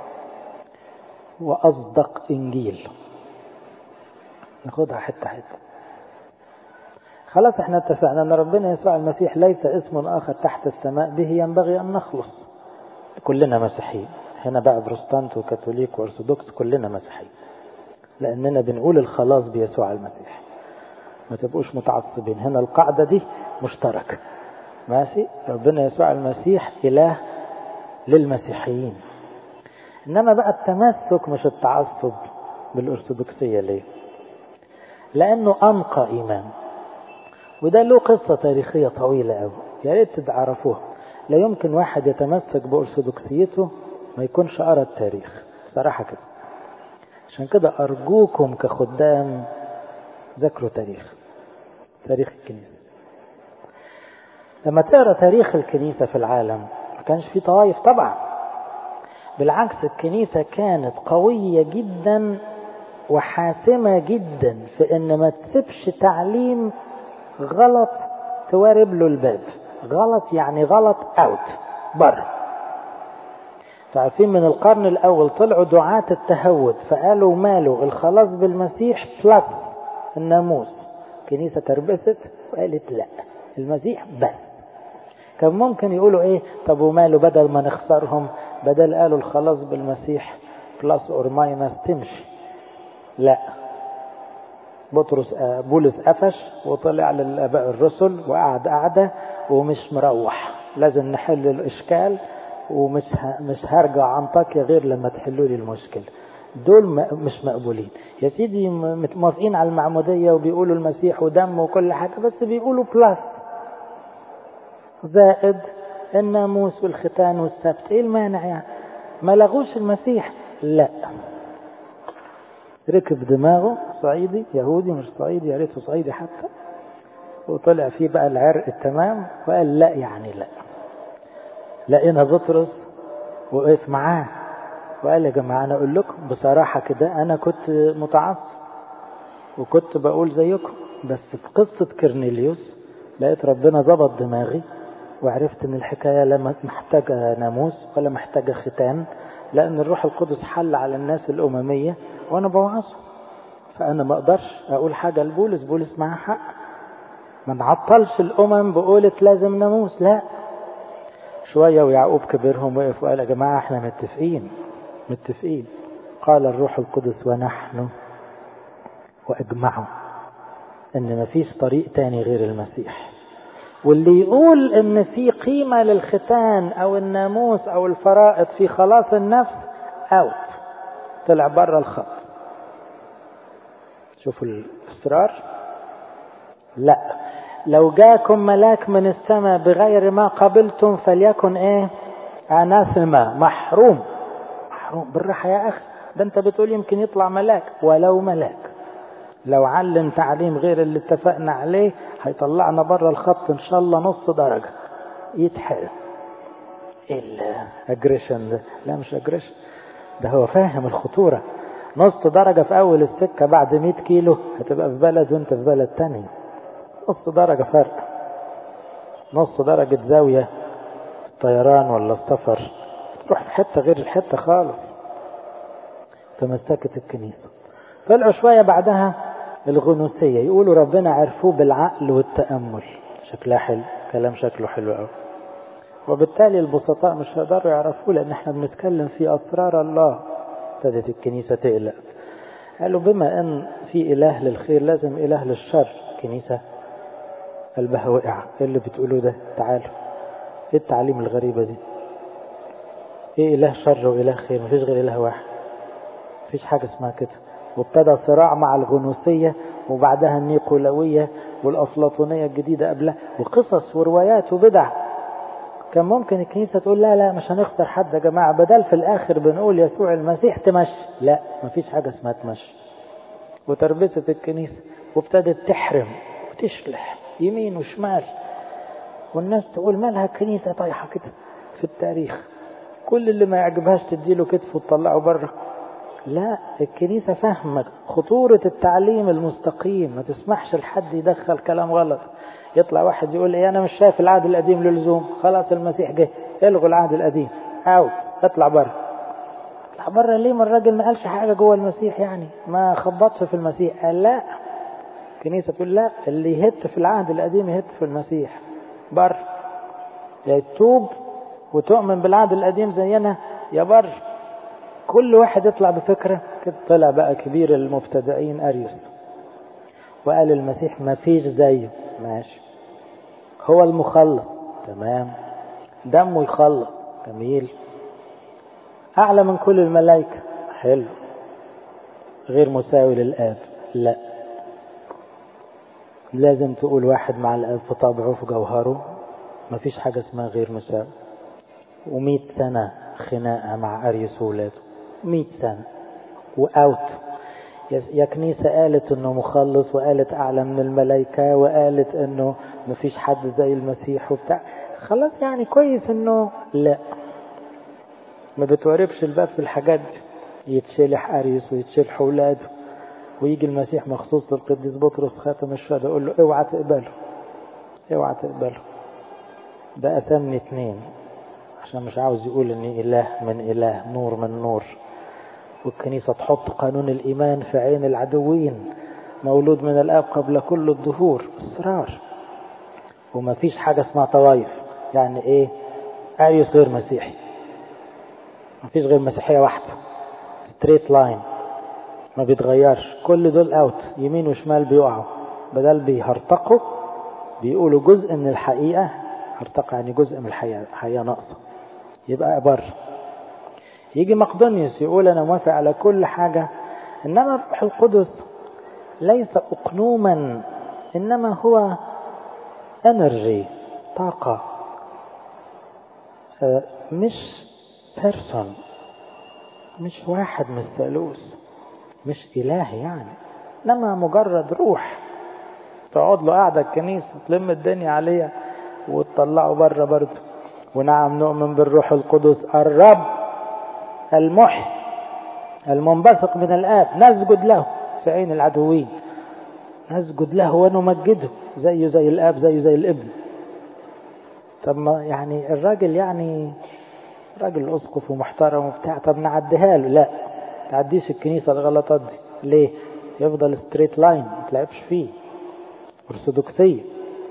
وأصدق إنجيل ناخدها حتة حتة خلاص احنا اتفقنا ان ربنا يسوع المسيح ليس اسم اخر تحت السماء به ينبغي ان نخلص كلنا مسيحيين هنا بقى بروستانت وكاثوليك وارثوذكس كلنا مسيحيين لأننا بنقول الخلاص بيسوع المسيح ما تبقوش متعصبين هنا القاعدة دي مشتركة ماشي ربنا يسوع المسيح إله للمسيحيين إنما بقى التمسك مش التعصب بالأرثوذكسية ليه لأنه أنقى إيمان وده له قصة تاريخية طويلة أوي يا ريت تعرفوها لا يمكن واحد يتمسك بأرثوذكسيته ما يكونش قرا التاريخ صراحة كده عشان كده أرجوكم كخدام ذاكروا تاريخ تاريخ الكنيسة لما تقرا تاريخ الكنيسة في العالم ما كانش في طوائف طبعا بالعكس الكنيسة كانت قوية جدا وحاسمة جدا في ان ما تسيبش تعليم غلط توارب له الباب غلط يعني غلط اوت بره تعرفين من القرن الاول طلعوا دعاة التهود فقالوا ماله الخلاص بالمسيح بلس الناموس كنيسة تربست وقالت لا المسيح بس كان ممكن يقولوا ايه طب وماله بدل ما نخسرهم بدل قالوا الخلاص بالمسيح بلس اور ماينس تمشي لا بطرس بولس قفش وطلع للاباء الرسل وقعد قعده ومش مروح لازم نحل الاشكال ومش مش هرجع عنطاكيا غير لما تحلوا لي المشكله دول مش مقبولين يا سيدي موافقين على المعموديه وبيقولوا المسيح ودم وكل حاجه بس بيقولوا بلس زائد الناموس والختان والسبت ايه المانع يعني ما لغوش المسيح لا ركب دماغه صعيدي يهودي مش صعيدي يا ريته صعيدي حتى وطلع فيه بقى العرق التمام وقال لا يعني لا لقينا بطرس وقف معاه وقال يا جماعه انا اقول لكم بصراحه كده انا كنت متعصب وكنت بقول زيكم بس في قصه كرنيليوس لقيت ربنا ظبط دماغي وعرفت ان الحكايه لا محتاجه ناموس ولا محتاجه ختان لان الروح القدس حل على الناس الامميه وانا بوعظهم فانا ما اقدرش اقول حاجه لبولس بولس معاه حق ما نعطلش الامم بقولة لازم ناموس لا شويه ويعقوب كبرهم وقف وقال يا جماعه احنا متفقين متفقين قال الروح القدس ونحن واجمعوا ان مفيش طريق تاني غير المسيح واللي يقول ان في قيمه للختان او الناموس او الفرائض في خلاص النفس اوت طلع بره الخط شوفوا الاصرار لا لو جاكم ملاك من السماء بغير ما قبلتم فليكن ايه اناثما محروم محروم بالراحه يا اخي ده انت بتقول يمكن يطلع ملاك ولو ملاك لو علم تعليم غير اللي اتفقنا عليه هيطلعنا بره الخط ان شاء الله نص درجه يتحرق ايه الاجريشن ده لا مش اجريشن ده هو فاهم الخطوره نص درجة في أول السكة بعد 100 كيلو هتبقى في بلد وأنت في بلد تاني نص درجة فرق نص درجة زاوية الطيران ولا السفر تروح في حتة غير الحتة خالص تمسكت الكنيسة طلعوا شوية بعدها الغنوسية يقولوا ربنا عرفوه بالعقل والتأمل شكلها حلو كلام شكله حلو قوي وبالتالي البسطاء مش هيقدروا يعرفوه لأن احنا بنتكلم في أسرار الله ابتدت الكنيسة تقلق قالوا بما أن في إله للخير لازم إله للشر كنيسة قلبها وقع إيه اللي بتقولوا ده تعالوا إيه التعليم الغريبة دي إيه إله شر وإله خير مفيش غير إله واحد مفيش حاجة اسمها كده وابتدى صراع مع الغنوسية وبعدها النيقولوية والأفلاطونية الجديدة قبلها وقصص وروايات وبدع كان ممكن الكنيسة تقول لا لا مش هنخسر حد يا جماعة بدل في الآخر بنقول يسوع المسيح تمشي لا مفيش حاجة اسمها تمشي وتربست الكنيسة وابتدت تحرم وتشلح يمين وشمال والناس تقول مالها الكنيسة طايحة كده في التاريخ كل اللي ما يعجبهاش تديله كتف وتطلعه بره لا الكنيسة فاهمة خطورة التعليم المستقيم ما تسمحش لحد يدخل كلام غلط يطلع واحد يقول ايه انا مش شايف العهد القديم له لزوم خلاص المسيح جه الغوا العهد القديم اوت اطلع بره اطلع بره ليه ما الراجل ما قالش حاجه جوه المسيح يعني ما خبطش في المسيح قال لا الكنيسه تقول لا اللي يهت في العهد القديم يهت في المسيح بره يا تتوب وتؤمن بالعهد القديم زينا يا بر كل واحد يطلع بفكرة كده طلع بقى كبير المبتدئين أريوس وقال المسيح ما فيش زيه ماشي هو المخلص تمام دمه يخلص جميل أعلى من كل الملائكة حلو غير مساوي للآب لا لازم تقول واحد مع الآب في طبعه في جوهره مفيش حاجة اسمها غير مساوي ومئة سنة خناقة مع أريس وولاده مئة سنة وأوت يا كنيسة قالت انه مخلص وقالت اعلى من الملائكة وقالت انه مفيش حد زي المسيح وبتاع خلاص يعني كويس انه لا ما بتعرفش الباب في الحاجات دي يتشلح اريس ويتشلح اولاده ويجي المسيح مخصوص للقديس بطرس خاتم الشهداء يقول له اوعى تقبله اوعى تقبله ده أتمني اتنين عشان مش عاوز يقول اني اله من اله نور من نور والكنيسة تحط قانون الإيمان في عين العدوين مولود من الآب قبل كل الظهور إصرار وما فيش حاجة اسمها طوايف يعني إيه أريوس غير مسيحي ما فيش غير مسيحية واحدة ستريت لاين ما بيتغيرش كل دول اوت يمين وشمال بيقعوا بدل بيهرطقوا بيقولوا جزء من الحقيقة هرطقة يعني جزء من الحقيقة حقيقة ناقصة يبقى بر يجي مقدونيوس يقول أنا موافق على كل حاجة إنما الروح القدس ليس أقنوما إنما هو انرجي طاقة مش بيرسون مش واحد من الثالوث مش إله يعني إنما مجرد روح تقعد له قاعدة الكنيسة تلم الدنيا عليها وتطلعه بره برضه ونعم نؤمن بالروح القدس الرب المحي المنبثق من الآب نسجد له في عين العدوين نسجد له ونمجده زيه زي الآب زيه زي الابن طب ما يعني الراجل يعني راجل أسقف ومحترم وبتاع طب نعديها له لا تعديش الكنيسة الغلطات دي ليه يفضل ستريت لاين ما تلعبش فيه أرثوذكسية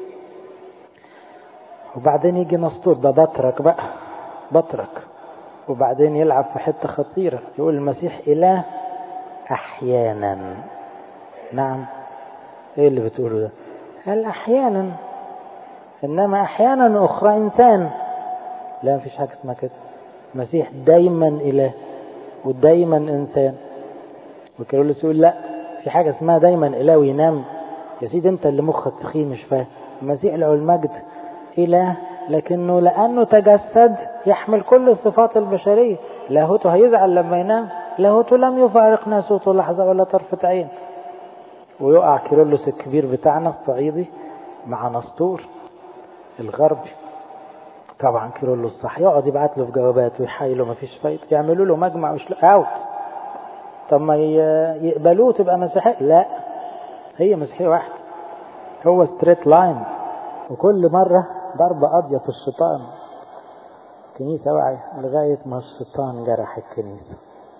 وبعدين يجي نسطور ده بطرك بقى بطرك وبعدين يلعب في حتة خطيرة يقول المسيح إله أحيانا نعم إيه اللي بتقوله ده قال أحيانا إنما أحيانا أخرى إنسان لا مفيش حاجة اسمها كده المسيح دايما إله ودايما إنسان وكيرلس يقول لا في حاجة اسمها دايما إله وينام يا سيدي أنت اللي مخك تخين مش فاهم المسيح له المجد إله لكنه لأنه تجسد يحمل كل الصفات البشرية لاهوته هيزعل لما ينام لاهوته لم يفارق ناسوته لحظة ولا طرفة عين ويقع كيرلس الكبير بتاعنا الصعيدي مع نسطور الغربي طبعا كيرلس صح يقعد يبعت له في جوابات ويحايله ما فيش فايدة يعملوا له مجمع وش اوت طب ما يقبلوه تبقى مسيحية لا هي مسيحية واحدة هو ستريت لاين وكل مرة ضربة قاضية في الشيطان كنيسة واعية لغاية ما الشيطان جرح الكنيسة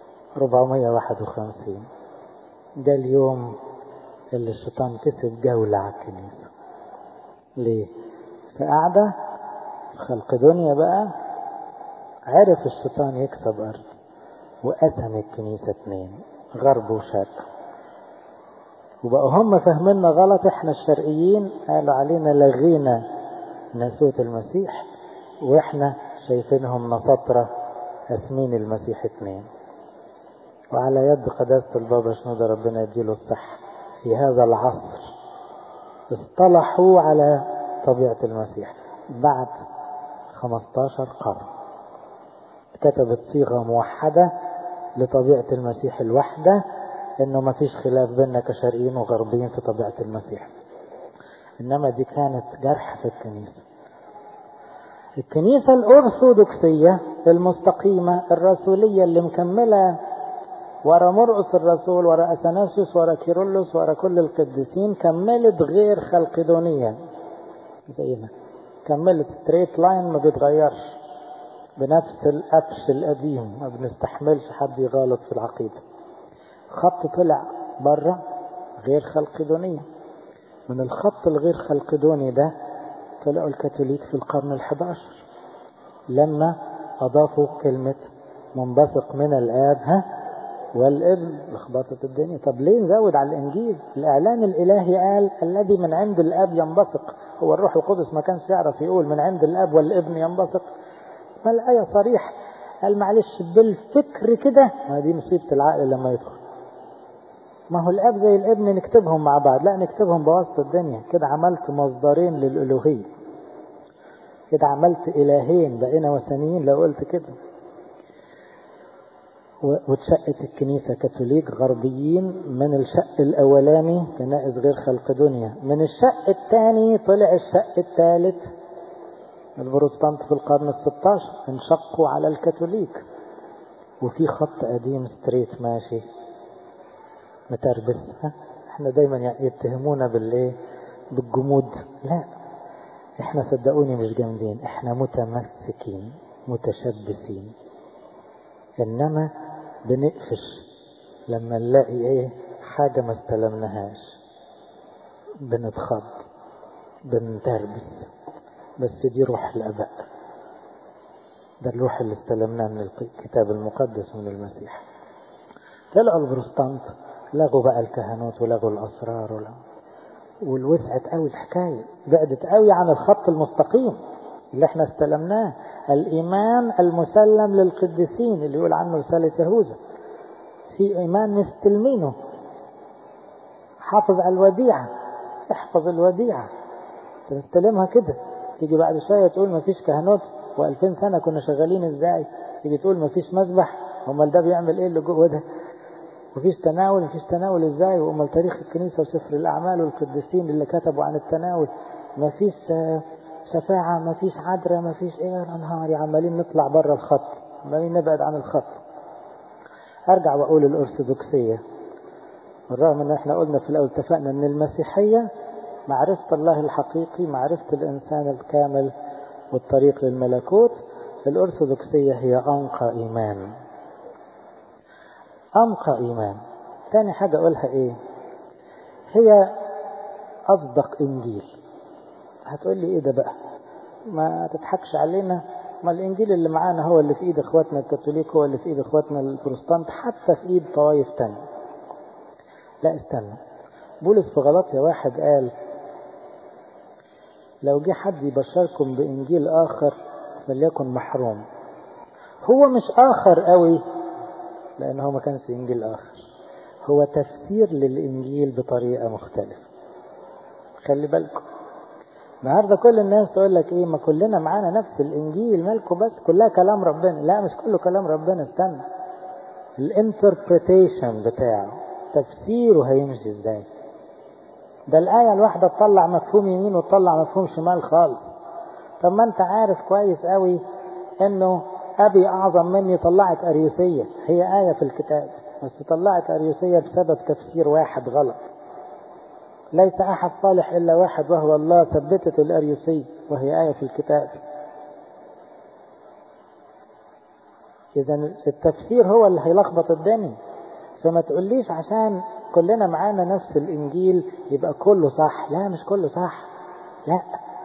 451 ده اليوم اللي الشيطان كسب جولة على الكنيسة ليه؟ في قعدة خلق دنيا بقى عرف الشيطان يكسب أرض وقسم الكنيسة اتنين غرب وشرق وبقوا هم فاهميننا غلط احنا الشرقيين قالوا علينا لغينا ناسوت المسيح واحنا شايفينهم نصطرة اسمين المسيح اتنين وعلى يد قداسة البابا شنودة ربنا يديله الصحة في هذا العصر اصطلحوا على طبيعة المسيح بعد 15 قرن كتبت صيغة موحدة لطبيعة المسيح الوحدة انه ما فيش خلاف بيننا كشرقيين وغربيين في طبيعة المسيح انما دي كانت جرح في الكنيسة الكنيسة الأرثوذكسية المستقيمة الرسولية اللي مكملة ورا مرقس الرسول ورا أثناسيوس ورا كيرلس ورا كل القديسين كملت غير خلقدونية زينا كملت ستريت لاين ما بيتغيرش بنفس القفش القديم ما بنستحملش حد يغالط في العقيدة خط طلع بره غير خلقدونية من الخط الغير خلقدوني ده طلعوا الكاثوليك في القرن الحداشر لما أضافوا كلمة منبثق من الآب ها والابن لخبطت الدنيا طب ليه نزود على الإنجيل الإعلان الإلهي قال الذي من عند الآب ينبثق هو الروح القدس ما كانش يعرف يقول من عند الآب والابن ينبثق ما الآية صريح قال معلش بالفكر كده ما دي مصيبة العقل لما يدخل ما هو الاب زي الابن نكتبهم مع بعض لا نكتبهم بواسطة الدنيا كده عملت مصدرين للالوهية كده عملت الهين بقينا وثنيين لو قلت كده واتشقت الكنيسة كاثوليك غربيين من الشق الأولاني كنائس غير خلق دنيا من الشق الثاني طلع الشق الثالث البروتستانت في القرن الستاشر انشقوا على الكاثوليك وفي خط قديم ستريت ماشي متربس ها احنا دايما يتهمونا بالايه بالجمود لا احنا صدقوني مش جامدين احنا متمسكين متشبثين انما بنقفش لما نلاقي ايه حاجة ما استلمناهاش بنتخض بنتربس بس دي روح الاباء ده الروح اللي استلمناه من الكتاب المقدس من المسيح طلعوا البروستانت لغوا بقى الكهنوت ولغوا الاسرار ولغوا والوسعت قوي الحكايه بعدت قوي عن الخط المستقيم اللي احنا استلمناه الايمان المسلم للقديسين اللي يقول عنه رساله يهوذا في ايمان مستلمينه حافظ على الوديعه احفظ الوديعه تستلمها كده تيجي بعد شويه تقول ما فيش كهنوت و2000 سنه كنا شغالين ازاي تيجي تقول ما فيش مذبح امال ده بيعمل ايه اللي جوه ده مفيش تناول مفيش تناول ازاي وامال تاريخ الكنيسه وسفر الاعمال والقديسين اللي كتبوا عن التناول مفيش شفاعه مفيش عذراء مفيش ايه يا نهاري عمالين نطلع بره الخط عمالين نبعد عن الخط ارجع واقول الارثوذكسيه بالرغم ان احنا قلنا في الاول اتفقنا ان المسيحيه معرفه الله الحقيقي معرفه الانسان الكامل والطريق للملكوت الارثوذكسيه هي انقى ايمان أنقى إيمان تاني حاجة أقولها إيه هي أصدق إنجيل هتقول لي إيه ده بقى ما تضحكش علينا ما الإنجيل اللي معانا هو اللي في إيد إخواتنا الكاثوليك هو اللي في إيد إخواتنا البروتستانت حتى في إيد طوائف تانية لا استنى بولس في غلطية واحد قال لو جه حد يبشركم بإنجيل آخر فليكن محروم هو مش آخر قوي لأن هو ما كانش إنجيل آخر هو تفسير للإنجيل بطريقة مختلفة خلي بالكم النهارده كل الناس تقول لك ايه ما كلنا معانا نفس الانجيل مالكم بس كلها كلام ربنا لا مش كله كلام ربنا استنى الانتربريتيشن بتاعه تفسيره هيمشي ازاي ده الآية الواحدة تطلع مفهوم يمين وتطلع مفهوم شمال خالص طب ما انت عارف كويس قوي انه أبي أعظم مني طلعت أريوسية هي آية في الكتاب بس طلعت أريوسية بسبب تفسير واحد غلط ليس أحد صالح إلا واحد وهو الله ثبتت الأريوسية وهي آية في الكتاب إذا التفسير هو اللي هيلخبط الدنيا فما تقوليش عشان كلنا معانا نفس الإنجيل يبقى كله صح لا مش كله صح لا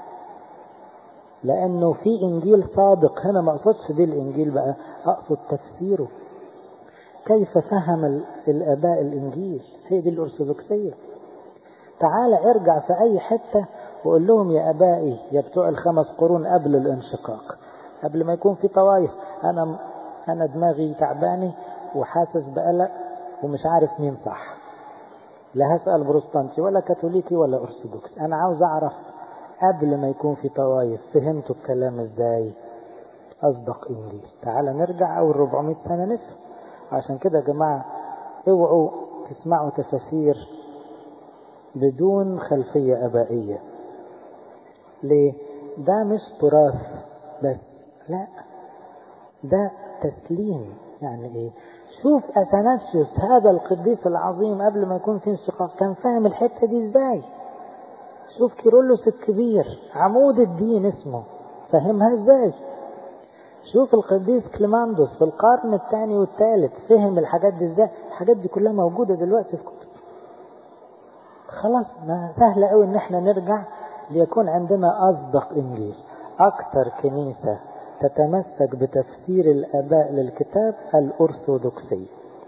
لأنه في إنجيل صادق هنا ما أقصدش دي الإنجيل بقى أقصد تفسيره كيف فهم الآباء الإنجيل هي دي الأرثوذكسية تعال ارجع في أي حتة وقول لهم يا أبائي يا بتوع الخمس قرون قبل الانشقاق قبل ما يكون في طوائف أنا أنا دماغي تعباني وحاسس بقلق ومش عارف مين صح لا هسأل بروتستانتي ولا كاثوليكي ولا أرثوذكس أنا عاوز أعرف قبل ما يكون في طوائف فهمتوا الكلام ازاي أصدق إنجيل تعال نرجع أول 400 سنة نفهم عشان كده يا جماعة اوعوا تسمعوا تفاسير بدون خلفية أبائية ليه؟ ده مش تراث بس لا ده تسليم يعني ايه شوف اثناسيوس هذا القديس العظيم قبل ما يكون في انشقاق كان فاهم الحته دي ازاي شوف كيرلس الكبير عمود الدين اسمه فهمها ازاي شوف القديس كليماندوس في القرن الثاني والثالث فهم الحاجات دي ازاي الحاجات دي كلها موجوده دلوقتي في كتب خلاص ما سهل قوي ان احنا نرجع ليكون عندنا اصدق انجيل اكتر كنيسه تتمسك بتفسير الآباء للكتاب الأرثوذكسي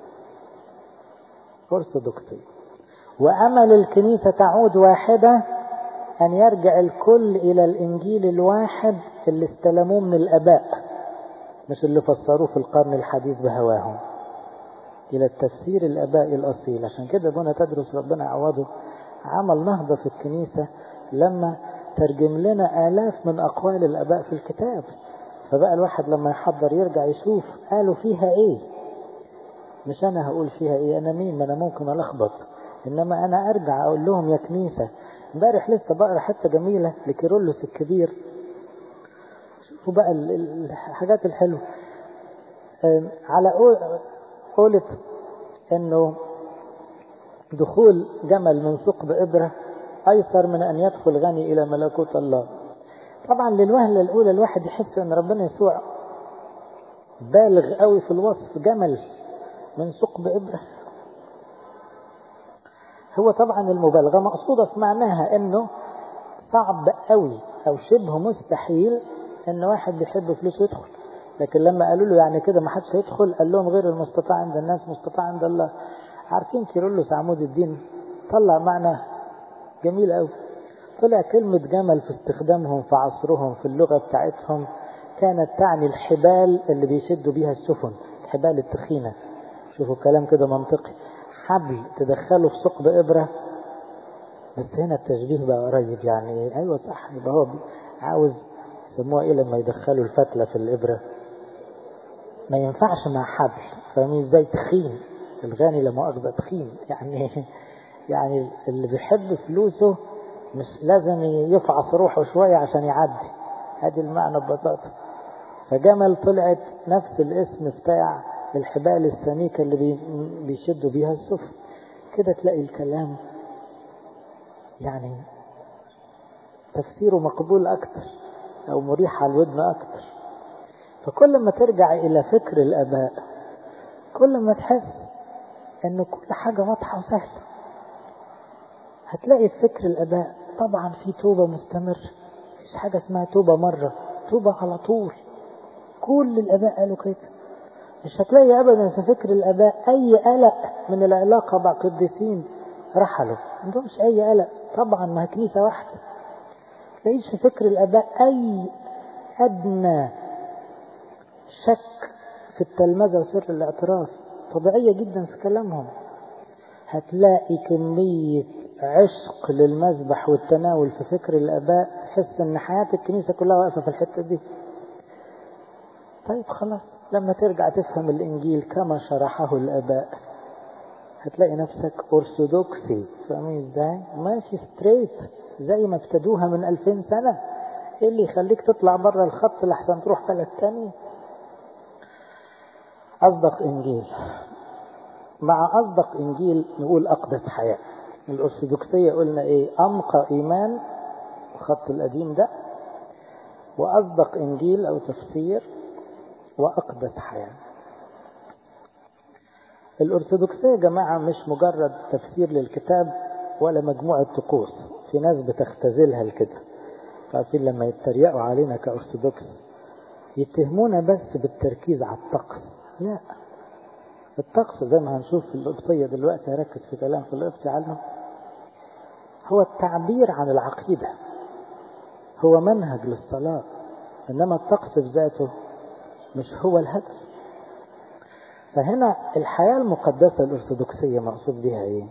أرثوذكسي وأمل الكنيسة تعود واحدة أن يرجع الكل إلى الإنجيل الواحد اللي استلموه من الآباء مش اللي فسروه في القرن الحديث بهواهم إلى التفسير الآبائي الأصيل عشان كده ابونا تدرس ربنا يعوضه عمل نهضة في الكنيسة لما ترجم لنا آلاف من أقوال الآباء في الكتاب فبقى الواحد لما يحضر يرجع يشوف قالوا فيها إيه مش أنا هقول فيها إيه أنا مين ما أنا ممكن ألخبط إنما أنا أرجع أقول لهم يا كنيسة امبارح لسه بقرا حتة جميلة لكيرلس الكبير شوفوا بقى الحاجات الحلوة على قولة انه دخول جمل من ثقب ابرة ايسر من ان يدخل غني الى ملكوت الله طبعا للوهلة الاولى الواحد يحس ان ربنا يسوع بالغ قوي في الوصف جمل من ثقب ابرة هو طبعا المبالغة مقصودة في معناها انه صعب قوي او شبه مستحيل ان واحد بيحب فلوس يدخل لكن لما قالوا له يعني كده ما حدش هيدخل قال لهم غير المستطاع عند الناس مستطاع عند الله عارفين كيرلس عمود الدين طلع معنى جميل قوي طلع كلمة جمل في استخدامهم في عصرهم في اللغة بتاعتهم كانت تعني الحبال اللي بيشدوا بيها السفن الحبال التخينة شوفوا كلام كده منطقي حبل تدخله في ثقب إبرة بس هنا التشبيه بقى قريب يعني أيوة صح يبقى هو عاوز يسموها إيه لما يدخلوا الفتلة في الإبرة ما ينفعش مع حبل فاهمين ازاي تخين الغني لا مؤاخذة تخين يعني يعني اللي بيحب فلوسه مش لازم يفعص روحه شوية عشان يعدي هذه المعنى ببساطة فجمل طلعت نفس الاسم بتاع الحبال السميكة اللي بيشدوا بيها السفن كده تلاقي الكلام يعني تفسيره مقبول أكتر أو مريح على الودن أكتر فكل ما ترجع إلى فكر الآباء كل ما تحس إن كل حاجة واضحة وسهلة هتلاقي في فكر الآباء طبعا في توبة مستمر مفيش حاجة اسمها توبة مرة توبة على طول كل الآباء قالوا كده مش هتلاقي أبدا في فكر الآباء أي قلق من العلاقة مع قديسين رحلوا ما عندهمش أي قلق طبعا ما هي كنيسة واحدة تلاقيش في فكر الآباء أي أدنى شك في التلمذة وسر الاعتراف طبيعية جدا في كلامهم هتلاقي كمية عشق للمذبح والتناول في فكر الآباء تحس إن حياة الكنيسة كلها واقفة في الحتة دي طيب خلاص لما ترجع تفهم الإنجيل كما شرحه الآباء هتلاقي نفسك أرثوذكسي فاهمين إزاي؟ ماشي ستريت زي ما ابتدوها من 2000 سنة إيه اللي يخليك تطلع بره الخط لحسن تروح بلد تاني؟ أصدق إنجيل مع أصدق إنجيل نقول أقدس حياة الأرثوذكسية قلنا إيه أنقى إيمان الخط القديم ده وأصدق إنجيل أو تفسير وأقدس حياة الأرثوذكسية يا جماعة مش مجرد تفسير للكتاب ولا مجموعة طقوس في ناس بتختزلها لكده عارفين لما يتريقوا علينا كأرثوذكس يتهمونا بس بالتركيز على الطقس لا الطقس زي ما هنشوف في القبطية دلوقتي هركز في كلام في القبطي عنه هو التعبير عن العقيدة هو منهج للصلاة إنما الطقس في ذاته مش هو الهدف فهنا الحياة المقدسة الأرثوذكسية مقصود بها إيه؟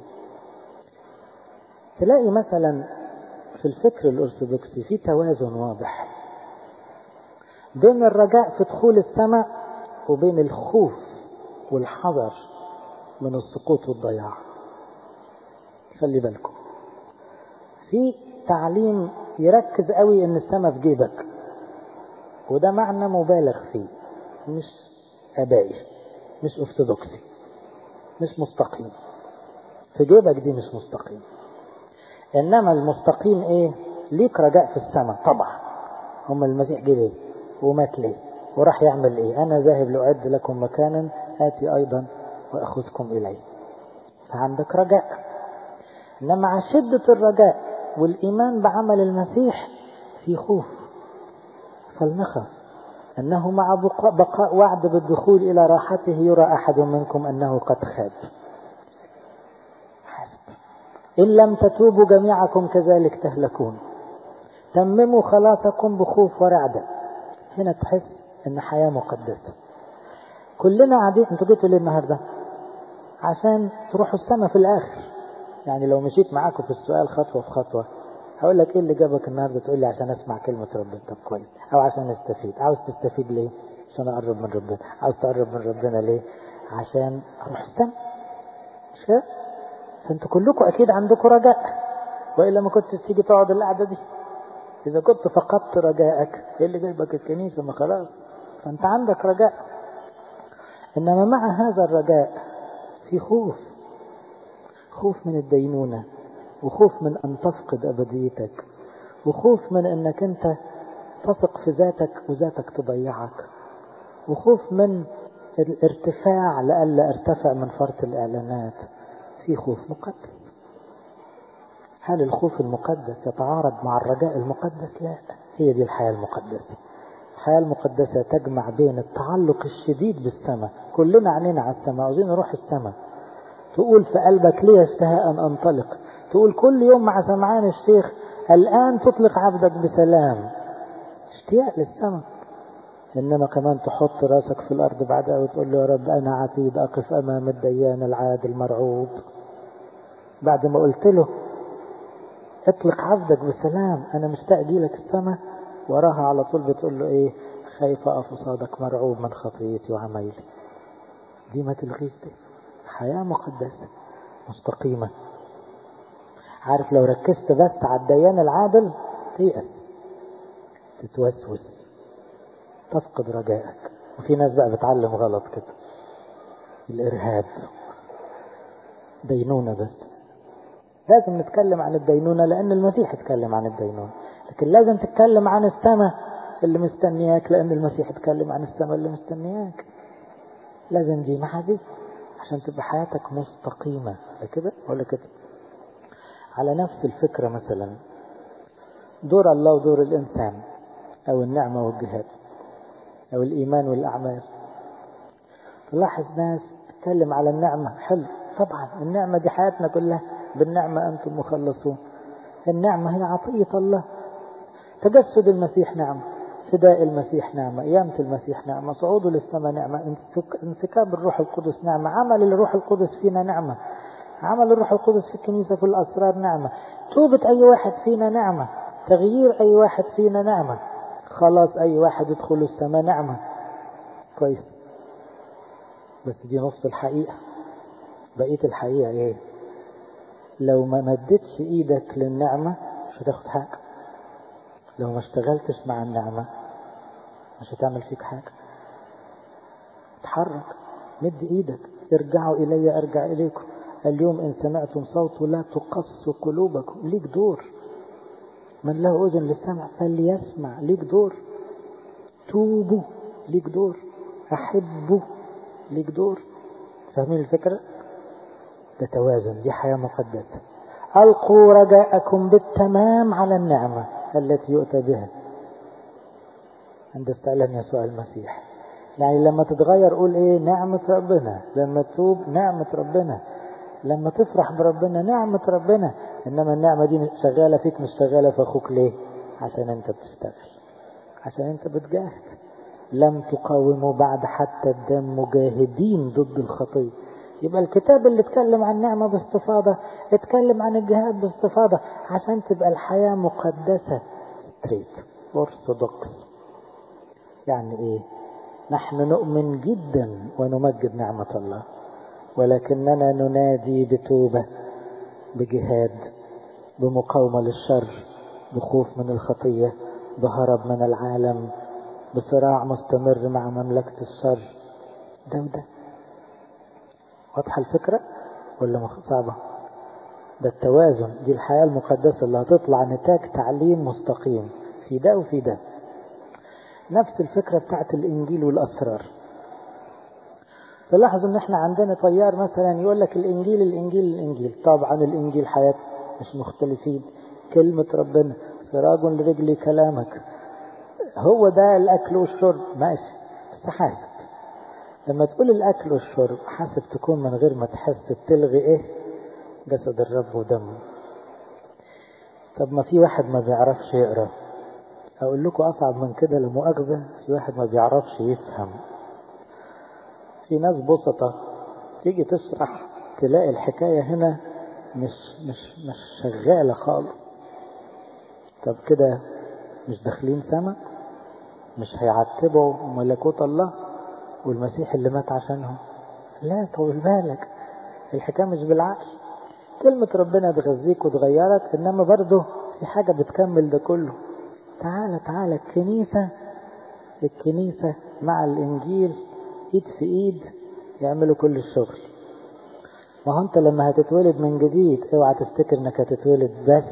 تلاقي مثلا في الفكر الأرثوذكسي في توازن واضح بين الرجاء في دخول السماء وبين الخوف والحذر من السقوط والضياع خلي بالكم في تعليم يركز قوي ان السماء في جيبك وده معنى مبالغ فيه مش ابائي مش ارثوذكسي مش مستقيم في جيبك دي مش مستقيم انما المستقيم ايه ليك رجاء في السماء طبعا هم المسيح جه ليه ومات ليه وراح يعمل ايه انا ذاهب لاعد لكم مكانا اتي ايضا واخذكم اليه فعندك رجاء انما مع شدة الرجاء والايمان بعمل المسيح في خوف فلنخف أنه مع بقاء وعد بالدخول إلى راحته يرى أحد منكم أنه قد خاب إن لم تتوبوا جميعكم كذلك تهلكون تمموا خلاصكم بخوف ورعدة هنا تحس ان حياة مقدسة كلنا قاعدين انتوا جيتوا ليه النهاردة عشان تروحوا السماء في الاخر يعني لو مشيت معاكم في السؤال خطوة في خطوة هقول لك ايه اللي جابك النهارده تقول لي عشان اسمع كلمة ربنا طب كويس او عشان استفيد عاوز تستفيد ليه عشان اقرب من ربنا عاوز تقرب من ربنا ليه عشان اروح السماء مش كده فانتوا كلكم اكيد عندكم رجاء والا ما كنتش تيجي تقعد القعده دي اذا كنت فقدت رجائك ايه اللي جايبك الكنيسه ما خلاص فانت عندك رجاء انما مع هذا الرجاء في خوف خوف من الدينونه وخوف من ان تفقد ابديتك وخوف من انك انت تثق في ذاتك وذاتك تضيعك وخوف من الارتفاع لئلا ارتفع من فرط الاعلانات في خوف مقدس هل الخوف المقدس يتعارض مع الرجاء المقدس لا هي دي الحياة المقدسة الحياة المقدسة تجمع بين التعلق الشديد بالسماء كلنا عنينا على السماء عاوزين نروح السماء تقول في قلبك ليه اشتهى أن أنطلق تقول كل يوم مع سمعان الشيخ الآن تطلق عبدك بسلام اشتياق للسماء إنما كمان تحط راسك في الأرض بعدها وتقول له يا رب أنا عتيد أقف أمام الديان العادل مرعوب بعد ما قلت له اطلق عبدك بسلام أنا مشتاق لك السماء وراها على طول بتقول له إيه خايف أقف قصادك مرعوب من خطيتي وعمايلي دي ما تلغيش دي حياة مقدسة مستقيمة عارف لو ركزت بس على الديان العادل تيأس تتوسوس تفقد رجائك وفي ناس بقى بتعلم غلط كده الإرهاب دينونة بس لازم نتكلم عن الدينونة لأن المسيح اتكلم عن الدينونة لكن لازم تتكلم عن السماء اللي مستنياك لأن المسيح اتكلم عن السماء اللي مستنياك لازم دي مع دي عشان تبقى حياتك مستقيمة كده ولا كده على نفس الفكرة مثلا دور الله ودور الإنسان أو النعمة والجهاد أو الإيمان والأعمال تلاحظ ناس تتكلم على النعمة حلو طبعا النعمة دي حياتنا كلها بالنعمة أنتم مخلصون النعمة هي عطية الله تجسد المسيح نعمة فداء المسيح نعمة قيامة المسيح نعمة صعوده للسماء نعمة انسكاب الروح القدس نعمة عمل الروح القدس فينا نعمة عمل الروح القدس في الكنيسة في الأسرار نعمة توبة أي واحد فينا نعمة تغيير أي واحد فينا نعمة خلاص أي واحد يدخل السماء نعمة كويس بس دي نص الحقيقة بقية الحقيقة ايه لو ما مدتش ايدك للنعمة مش هتاخد حاجة لو ما اشتغلتش مع النعمة مش هتعمل فيك حاجة اتحرك مد ايدك ارجعوا الي ارجع اليكم اليوم ان سمعتم صوته لا تقصوا قلوبكم ليك دور من له اذن للسمع فليسمع ليك دور توبوا ليك دور احبوا ليك دور فاهمين الفكره ده توازن دي حياة مقدسة ألقوا رجاءكم بالتمام على النعمة التي يؤتى بها عند استعلان يسوع المسيح يعني لما تتغير قول ايه نعمة ربنا لما تتوب نعمة ربنا لما تفرح بربنا نعمة ربنا انما النعمة دي شغالة فيك مش شغالة في اخوك ليه عشان انت بتشتغل عشان انت بتجاهد لم تقاوموا بعد حتى الدم مجاهدين ضد الخطيه يبقى الكتاب اللي اتكلم عن النعمة باستفاضة اتكلم عن الجهاد باستفاضة عشان تبقى الحياة مقدسة ستريت أرثوذكس يعني ايه نحن نؤمن جدا ونمجد نعمة الله ولكننا ننادي بتوبة بجهاد بمقاومة للشر بخوف من الخطية بهرب من العالم بصراع مستمر مع مملكة الشر ده وده واضحة الفكرة ولا صعبة ده التوازن دي الحياة المقدسة اللي هتطلع نتاج تعليم مستقيم في ده وفي ده نفس الفكرة بتاعت الإنجيل والأسرار تلاحظوا ان احنا عندنا طيار مثلا يقول لك الانجيل الانجيل الانجيل طبعا الانجيل حياة مش مختلفين كلمة ربنا سراج لرجلي كلامك هو ده الأكل والشرب ماشي بس حاسب لما تقول الأكل والشرب حاسب تكون من غير ما تحس بتلغي إيه جسد الرب ودمه طب ما في واحد ما بيعرفش يقرأ أقول لكم أصعب من كده لمؤاخذة في واحد ما بيعرفش يفهم في ناس بسطة تيجي تشرح تلاقي الحكاية هنا مش مش مش شغالة خالص طب كده مش داخلين سما مش هيعتبوا ملكوت الله والمسيح اللي مات عشانهم لا طول بالك الحكاية مش بالعقل كلمة ربنا تغذيك وتغيرك إنما برضه في حاجة بتكمل ده كله تعالى تعالى الكنيسة الكنيسة مع الإنجيل إيد في إيد يعملوا كل الشغل ما هو أنت لما هتتولد من جديد اوعى تفتكر إنك هتتولد بس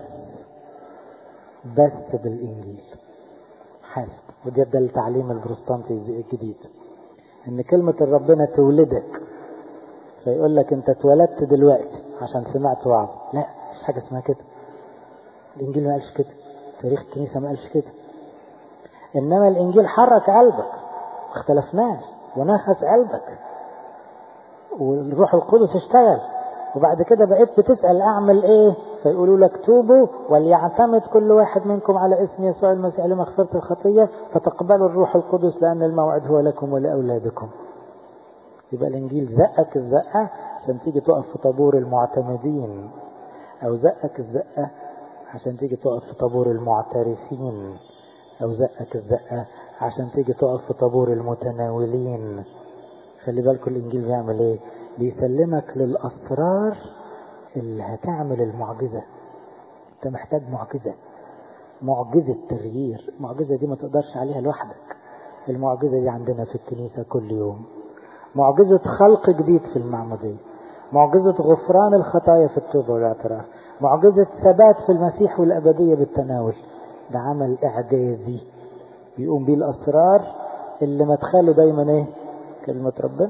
بس بالإنجيل حاسب وده ده التعليم البروتستانتي الجديد إن كلمة ربنا تولدك فيقول لك أنت اتولدت دلوقتي عشان سمعت وعظ لا مش حاجة اسمها كده الإنجيل ما قالش كده تاريخ الكنيسة ما قالش كده إنما الإنجيل حرك قلبك ما اختلفناش ونخس قلبك والروح القدس اشتغل وبعد كده بقيت بتسأل أعمل إيه فيقولوا لك توبوا وليعتمد كل واحد منكم على اسم يسوع المسيح لمغفرة الخطية فتقبلوا الروح القدس لأن الموعد هو لكم ولأولادكم يبقى الإنجيل زقك الزقة عشان تيجي تقف في طابور المعتمدين أو زقك الزقة عشان تيجي تقف في طابور المعترفين أو زقك الزقة عشان تيجي تقف في طابور المتناولين خلي بالكم الإنجيل بيعمل إيه بيسلمك للأسرار اللي هتعمل المعجزة أنت محتاج معجزة معجزة تغيير المعجزة دي ما تقدرش عليها لوحدك المعجزة دي عندنا في الكنيسة كل يوم معجزة خلق جديد في المعمودية معجزة غفران الخطايا في التوبة والاعتراف معجزة ثبات في المسيح والأبدية بالتناول ده عمل إعجازي بيقوم بيه الأسرار اللي مدخله دايما إيه كلمة ربنا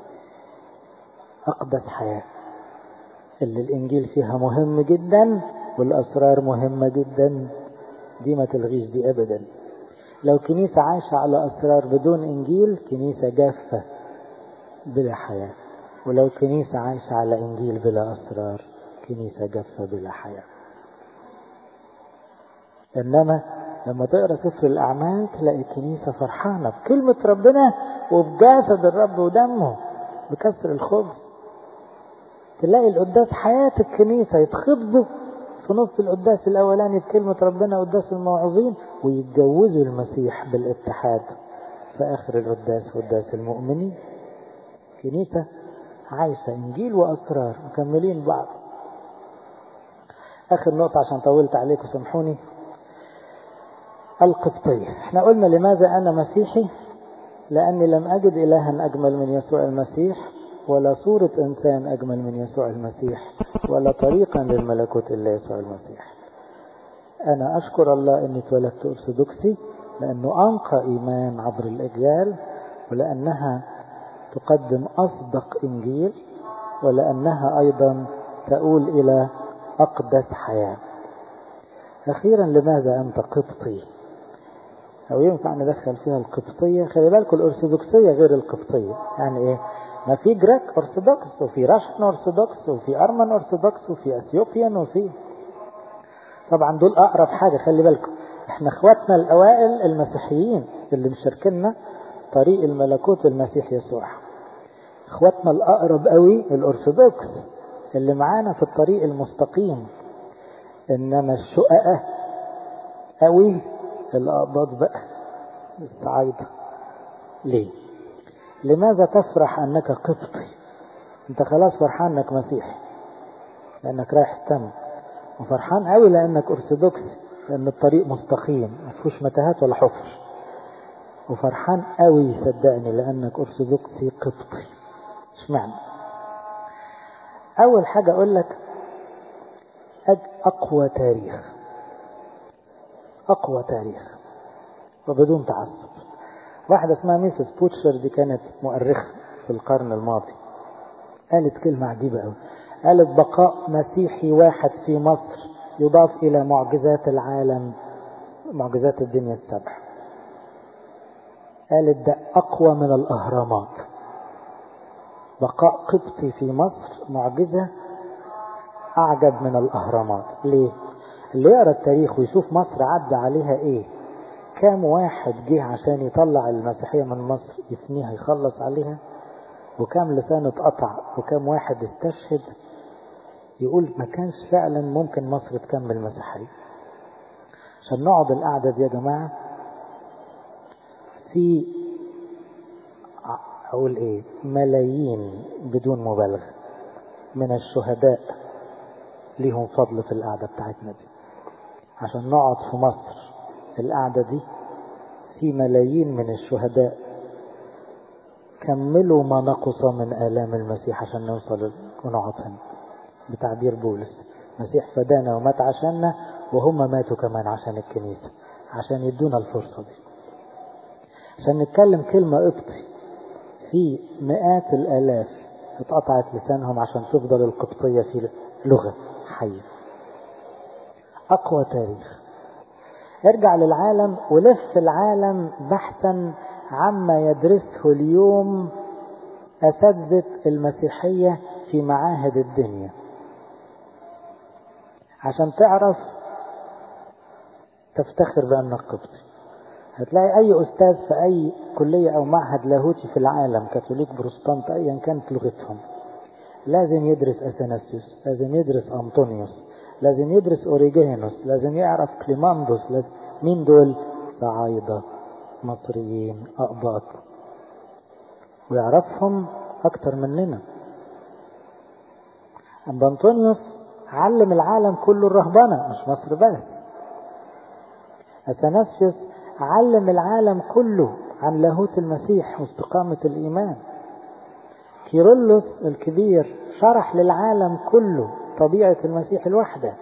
أقدس حياة اللي الإنجيل فيها مهم جدا والأسرار مهمة جدا دي ما تلغيش دي أبدا لو كنيسة عايشة على أسرار بدون إنجيل كنيسة جافة بلا حياة ولو كنيسة عايشة على إنجيل بلا أسرار كنيسة جافة بلا حياة إنما لما تقرأ سفر الأعمال تلاقي الكنيسة فرحانة بكلمة ربنا وبجسد الرب ودمه بكسر الخبز تلاقي القداس حياة الكنيسة يتخطبوا في نص القداس الأولاني بكلمة ربنا قداس الموعظين ويتجوزوا المسيح بالاتحاد في آخر القداس قداس المؤمنين كنيسة عايشة إنجيل وأسرار مكملين بعض آخر نقطة عشان طولت عليكم سامحوني القبطية احنا قلنا لماذا أنا مسيحي لأني لم أجد إلها أجمل من يسوع المسيح ولا صورة إنسان أجمل من يسوع المسيح ولا طريقا للملكوت إلا يسوع المسيح أنا أشكر الله أني اتولدت أرثوذكسي لأنه أنقى إيمان عبر الأجيال ولأنها تقدم أصدق إنجيل ولأنها أيضا تؤول إلى أقدس حياة أخيرا لماذا أنت قبطي أو ينفع ندخل فيها القبطية خلي بالكم الأرثوذكسية غير القبطية يعني إيه ما في جريك أرثوذكس وفي راشن أرثوذكس وفي أرمن أرثوذكس وفي أثيوبيان وفي طبعا دول أقرب حاجة خلي بالكم احنا اخواتنا الأوائل المسيحيين اللي مشاركيننا طريق الملكوت المسيح يسوع اخواتنا الأقرب قوي الأرثوذكس اللي معانا في الطريق المستقيم إنما الشققة قوي الأقباط بقى الصعايدة ليه لماذا تفرح أنك قبطي أنت خلاص فرحان أنك مسيحي لأنك رايح السما وفرحان قوي لأنك أرثوذكسي لأن الطريق مستقيم ما فيهوش متاهات ولا حفر وفرحان قوي صدقني لأنك أرثوذكسي قبطي اشمعنى أول حاجة أقول لك أقوى تاريخ أقوى تاريخ وبدون تعصب واحدة اسمها ميسيس بوتشر دي كانت مؤرخة في القرن الماضي قالت كلمة عجيبة أوي قالت بقاء مسيحي واحد في مصر يضاف إلى معجزات العالم معجزات الدنيا السبع قالت ده أقوى من الأهرامات بقاء قبطي في مصر معجزة أعجب من الأهرامات ليه؟ اللي يقرأ التاريخ ويشوف مصر عدى عليها إيه كام واحد جه عشان يطلع المسيحية من مصر يفنيها يخلص عليها وكام لسان اتقطع وكام واحد استشهد يقول ما كانش فعلا ممكن مصر تكمل مسيحية عشان نقعد القعدة دي يا جماعة في أقول إيه ملايين بدون مبالغة من الشهداء ليهم فضل في القعدة بتاعتنا دي عشان نقعد في مصر القعدة دي في ملايين من الشهداء كملوا ما نقص من آلام المسيح عشان نوصل ونقعد هنا بتعبير بولس المسيح فدانا ومات عشاننا وهم ماتوا كمان عشان الكنيسة عشان يدونا الفرصة دي عشان نتكلم كلمة قبطي في مئات الآلاف اتقطعت لسانهم عشان تفضل القبطية في لغة حية أقوى تاريخ ارجع للعالم ولف العالم بحثا عما يدرسه اليوم أساتذة المسيحية في معاهد الدنيا عشان تعرف تفتخر بأنك قبطي هتلاقي أي أستاذ في أي كلية أو معهد لاهوتي في العالم كاثوليك بروستانت أيا كانت لغتهم لازم يدرس أثناسيوس لازم يدرس أنطونيوس لازم يدرس أوريجينوس لازم يعرف كليماندوس لازم مين دول صعايدة مصريين أقباط ويعرفهم أكتر مننا أبا أنطونيوس علم العالم كله الرهبنة مش مصر بس أثناسيوس علم العالم كله عن لاهوت المسيح واستقامة الإيمان كيرلس الكبير شرح للعالم كله طبيعة المسيح الوحدة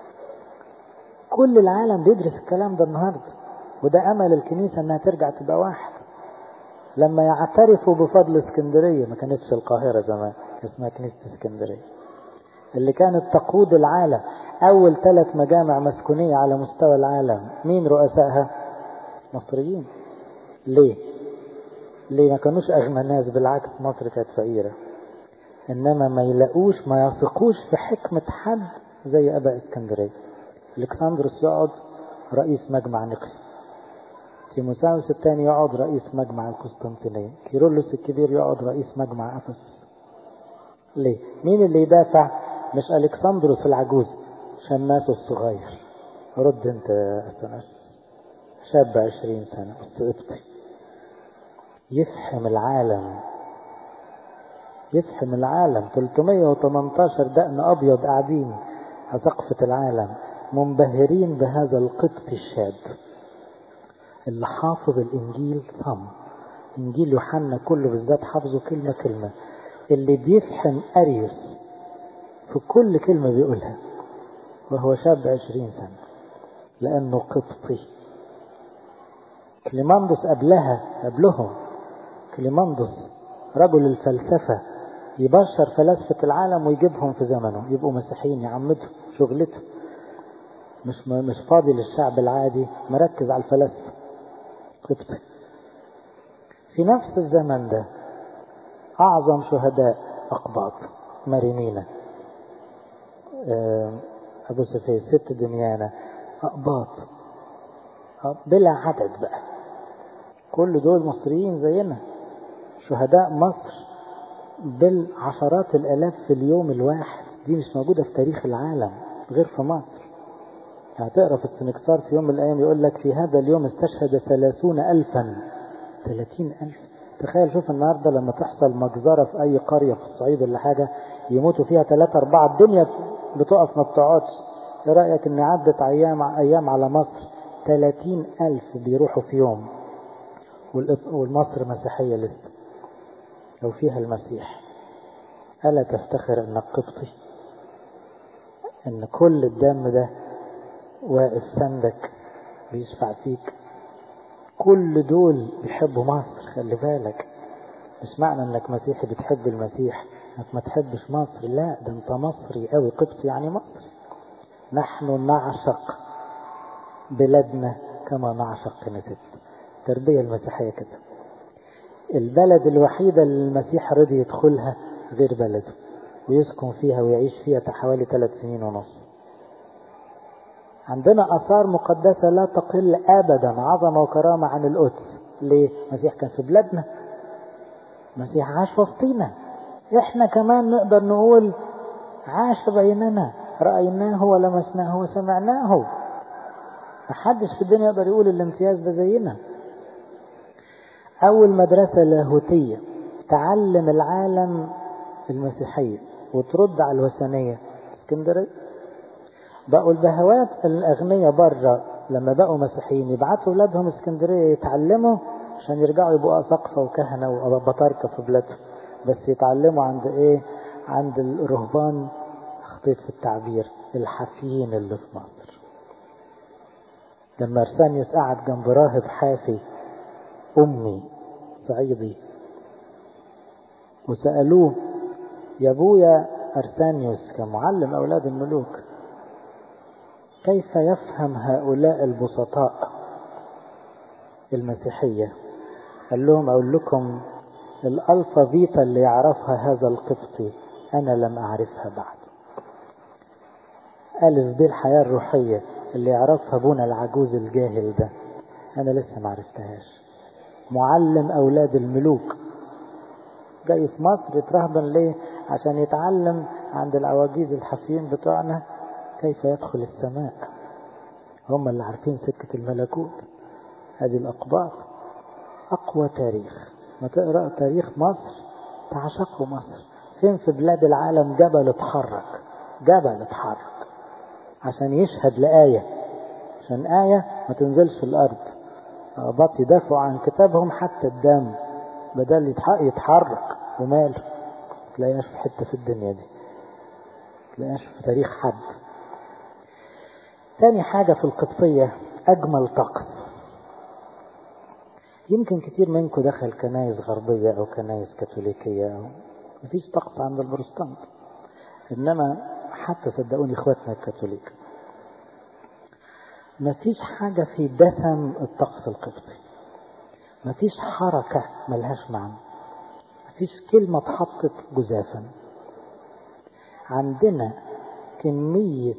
كل العالم بيدرس الكلام ده النهاردة وده أمل الكنيسة أنها ترجع تبقى واحد لما يعترفوا بفضل اسكندرية ما كانتش القاهرة زمان اسمها كنيسة اسكندرية اللي كانت تقود العالم أول ثلاث مجامع مسكونية على مستوى العالم مين رؤسائها؟ مصريين ليه؟ ليه ما كانوش أغنى ناس بالعكس مصر كانت فقيرة إنما ما يلاقوش ما يثقوش في حكمة حد زي أبا اسكندرية الكسندروس يقعد رئيس مجمع نقي تيموساوس الثاني يقعد رئيس مجمع القسطنطينية كيرلس الكبير يقعد رئيس مجمع أفسس ليه؟ مين اللي يدافع؟ مش ألكسندروس العجوز شماس الصغير رد انت يا أثناسيوس شاب عشرين سنة بس ابطي يفهم العالم يفهم العالم 318 دقن أبيض قاعدين على سقفة العالم منبهرين بهذا القبط الشاب اللي حافظ الإنجيل صم إنجيل يوحنا كله بالذات حافظه كلمة كلمة اللي بيفهم أريوس في كل كلمة بيقولها وهو شاب عشرين سنة لأنه قبطي كليماندوس قبلها قبلهم كليماندوس رجل الفلسفة يبشر فلاسفة العالم ويجيبهم في زمنه يبقوا مسيحيين يعمدوا شغلته مش مش فاضي للشعب العادي مركز على الفلاسفة قبطي في نفس الزمن ده أعظم شهداء أقباط مريمينا أبو سفيان ست دميانة أقباط بلا عدد بقى كل دول مصريين زينا شهداء مصر بالعشرات الآلاف في اليوم الواحد دي مش موجودة في تاريخ العالم غير في مصر هتقرا في السنكسار في يوم من الأيام يقول لك في هذا اليوم استشهد ثلاثون ألفا ثلاثين ألف تخيل شوف النهاردة لما تحصل مجزرة في أي قرية في الصعيد ولا حاجة يموتوا فيها ثلاثة أربعة الدنيا بتقف ما بتقعدش إيه رأيك إن عدت أيام أيام على مصر ثلاثين ألف بيروحوا في يوم والمصر مسيحية لسه لو فيها المسيح ألا تفتخر أنك قبطي أن كل الدم ده واقف سندك بيشفع فيك كل دول بيحبوا مصر خلي بالك مش معنى انك مسيحي بتحب المسيح انك ما تحبش مصر لا ده انت مصري قوي قبطي يعني مصري نحن نعشق بلادنا كما نعشق كنيستنا التربية المسيحية كده البلد الوحيدة اللي المسيح رضي يدخلها غير بلده ويسكن فيها ويعيش فيها حوالي ثلاث سنين ونص عندنا آثار مقدسة لا تقل أبدا عظمة وكرامة عن القدس ليه؟ المسيح كان في بلادنا المسيح عاش وسطينا احنا كمان نقدر نقول عاش بيننا رأيناه ولمسناه وسمعناه محدش في الدنيا يقدر يقول الامتياز ده زينا أول مدرسة لاهوتية تعلم العالم المسيحية وترد على الوثنية اسكندرية بقوا البهوات الأغنياء بره لما بقوا مسيحيين يبعتوا أولادهم اسكندرية يتعلموا عشان يرجعوا يبقوا أساقفة وكهنة وبطاركة في بلادهم بس يتعلموا عند إيه؟ عند الرهبان خطيت في التعبير الحافيين اللي في مصر لما أرسانيوس قعد جنب راهب حافي أمي صعيدي وسألوه يا أبويا أرسانيوس كمعلم أولاد الملوك كيف يفهم هؤلاء البسطاء المسيحية قال لهم أقول لكم الألفا فيتا اللي يعرفها هذا القبطي أنا لم أعرفها بعد ألف دي الحياة الروحية اللي يعرفها ابونا العجوز الجاهل ده أنا لسه ما عرفتهاش معلم أولاد الملوك جاي في مصر يترهبن ليه عشان يتعلم عند العواجيز الحافيين بتوعنا كيف يدخل السماء هم اللي عارفين سكة الملكوت هذه الأقباط أقوى تاريخ ما تقرأ تاريخ مصر تعشقوا مصر فين في بلاد العالم جبل اتحرك جبل اتحرك عشان يشهد لآية عشان آية ما تنزلش في الأرض أقباط يدافعوا عن كتابهم حتى الدم بدل يتحرك وماله تلاقيهاش في حتة في الدنيا دي تلاقيهاش في تاريخ حد تاني حاجة في القبطية أجمل طقس يمكن كتير منكم دخل كنايس غربية أو كنايس كاثوليكية أو مفيش طقس عند البروتستانت إنما حتى صدقوني إخواتنا الكاثوليك مفيش حاجة في دسم الطقس القبطي مفيش حركة ملهاش معنى مفيش كلمة اتحطت جزافا عندنا كمية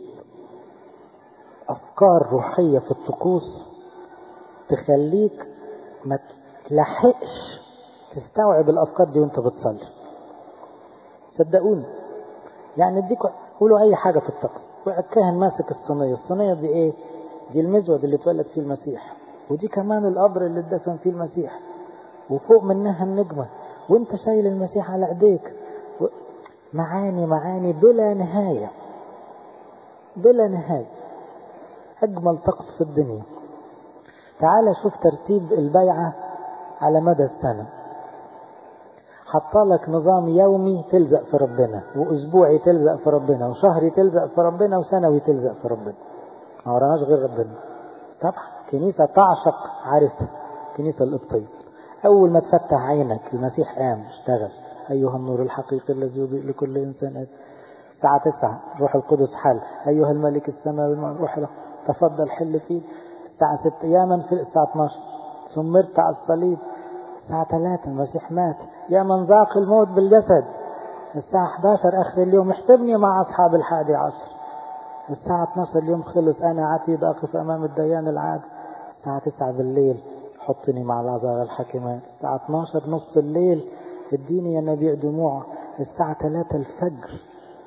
أفكار روحية في الطقوس تخليك ما تلحقش تستوعب الأفكار دي وانت بتصلي صدقوني يعني اديكوا قولوا أي حاجة في الطقس والكاهن ماسك الصينية الصينية دي إيه؟ دي المزود اللي اتولد فيه المسيح ودي كمان القبر اللي اتدفن فيه المسيح وفوق منها النجمة وانت شايل المسيح على ايديك و... معاني معاني بلا نهاية بلا نهاية أجمل طقس في الدنيا تعال شوف ترتيب البيعة على مدى السنة حطلك نظام يومي تلزق في ربنا وأسبوعي تلزق في ربنا وشهري تلزق في ربنا وسنوي تلزق في ربنا ما وراناش غير ربنا طبعا كنيسة تعشق عرسها كنيسة القبطية أول ما تفتح عينك المسيح قام اشتغل أيها النور الحقيقي الذي يضيء لكل إنسان الساعة تسعة روح القدس حل أيها الملك السماوي روح له تفضل حل فيه الساعة ستة أياما في الساعة 12 سمرت على الصليب الساعة 3 المسيح مات يا من ذاق الموت بالجسد الساعة 11 آخر اليوم احسبني مع أصحاب الحادي عشر الساعة 12 اليوم خلص أنا عتيد أقف أمام الديان العادل الساعة 9 بالليل حطني مع العذارى الحكيمات الساعة 12 نص الليل اديني ينابيع دموع الساعة 3 الفجر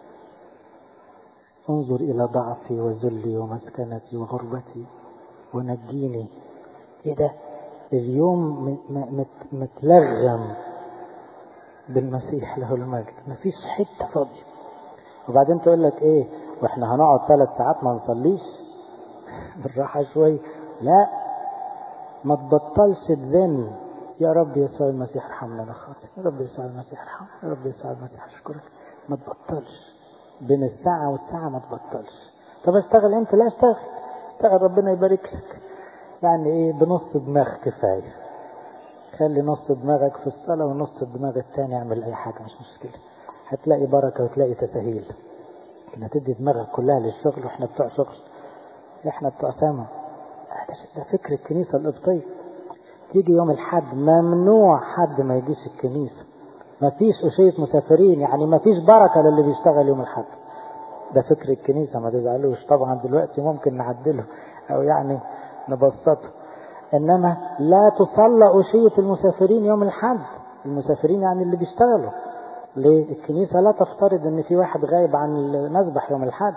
انظر إلى ضعفي وذلي ومسكنتي وغربتي ونجيني ايه ده اليوم متلغم بالمسيح له المجد مفيش حتة فاضية وبعدين تقول لك ايه واحنا هنقعد ثلاث ساعات ما نصليش بالراحة شوي لا ما تبطلش تزن يا رب يسوع المسيح ارحمنا انا خاطئ يا رب يسوع المسيح ارحمنا يا رب يسوع المسيح اشكرك ما تبطلش بين الساعة والساعة ما تبطلش طب اشتغل انت لا اشتغل اشتغل ربنا يبارك لك يعني ايه بنص دماغ كفاية خلي نص دماغك في الصلاة ونص الدماغ التاني اعمل اي حاجة مش مشكلة هتلاقي بركة وتلاقي تسهيل لكن هتدي دماغك كلها للشغل واحنا بتوع شغل احنا بتوع سما ده فكر الكنيسة القبطية تيجي يوم الحد ممنوع حد ما يجيش الكنيسة ما فيش أشية مسافرين يعني ما فيش بركة للي بيشتغل يوم الحد ده فكر الكنيسة ما تزعلوش طبعا دلوقتي ممكن نعدله أو يعني نبسطه إنما لا تصلى أشية المسافرين يوم الحد المسافرين يعني اللي بيشتغلوا ليه الكنيسة لا تفترض ان في واحد غايب عن المذبح يوم الحد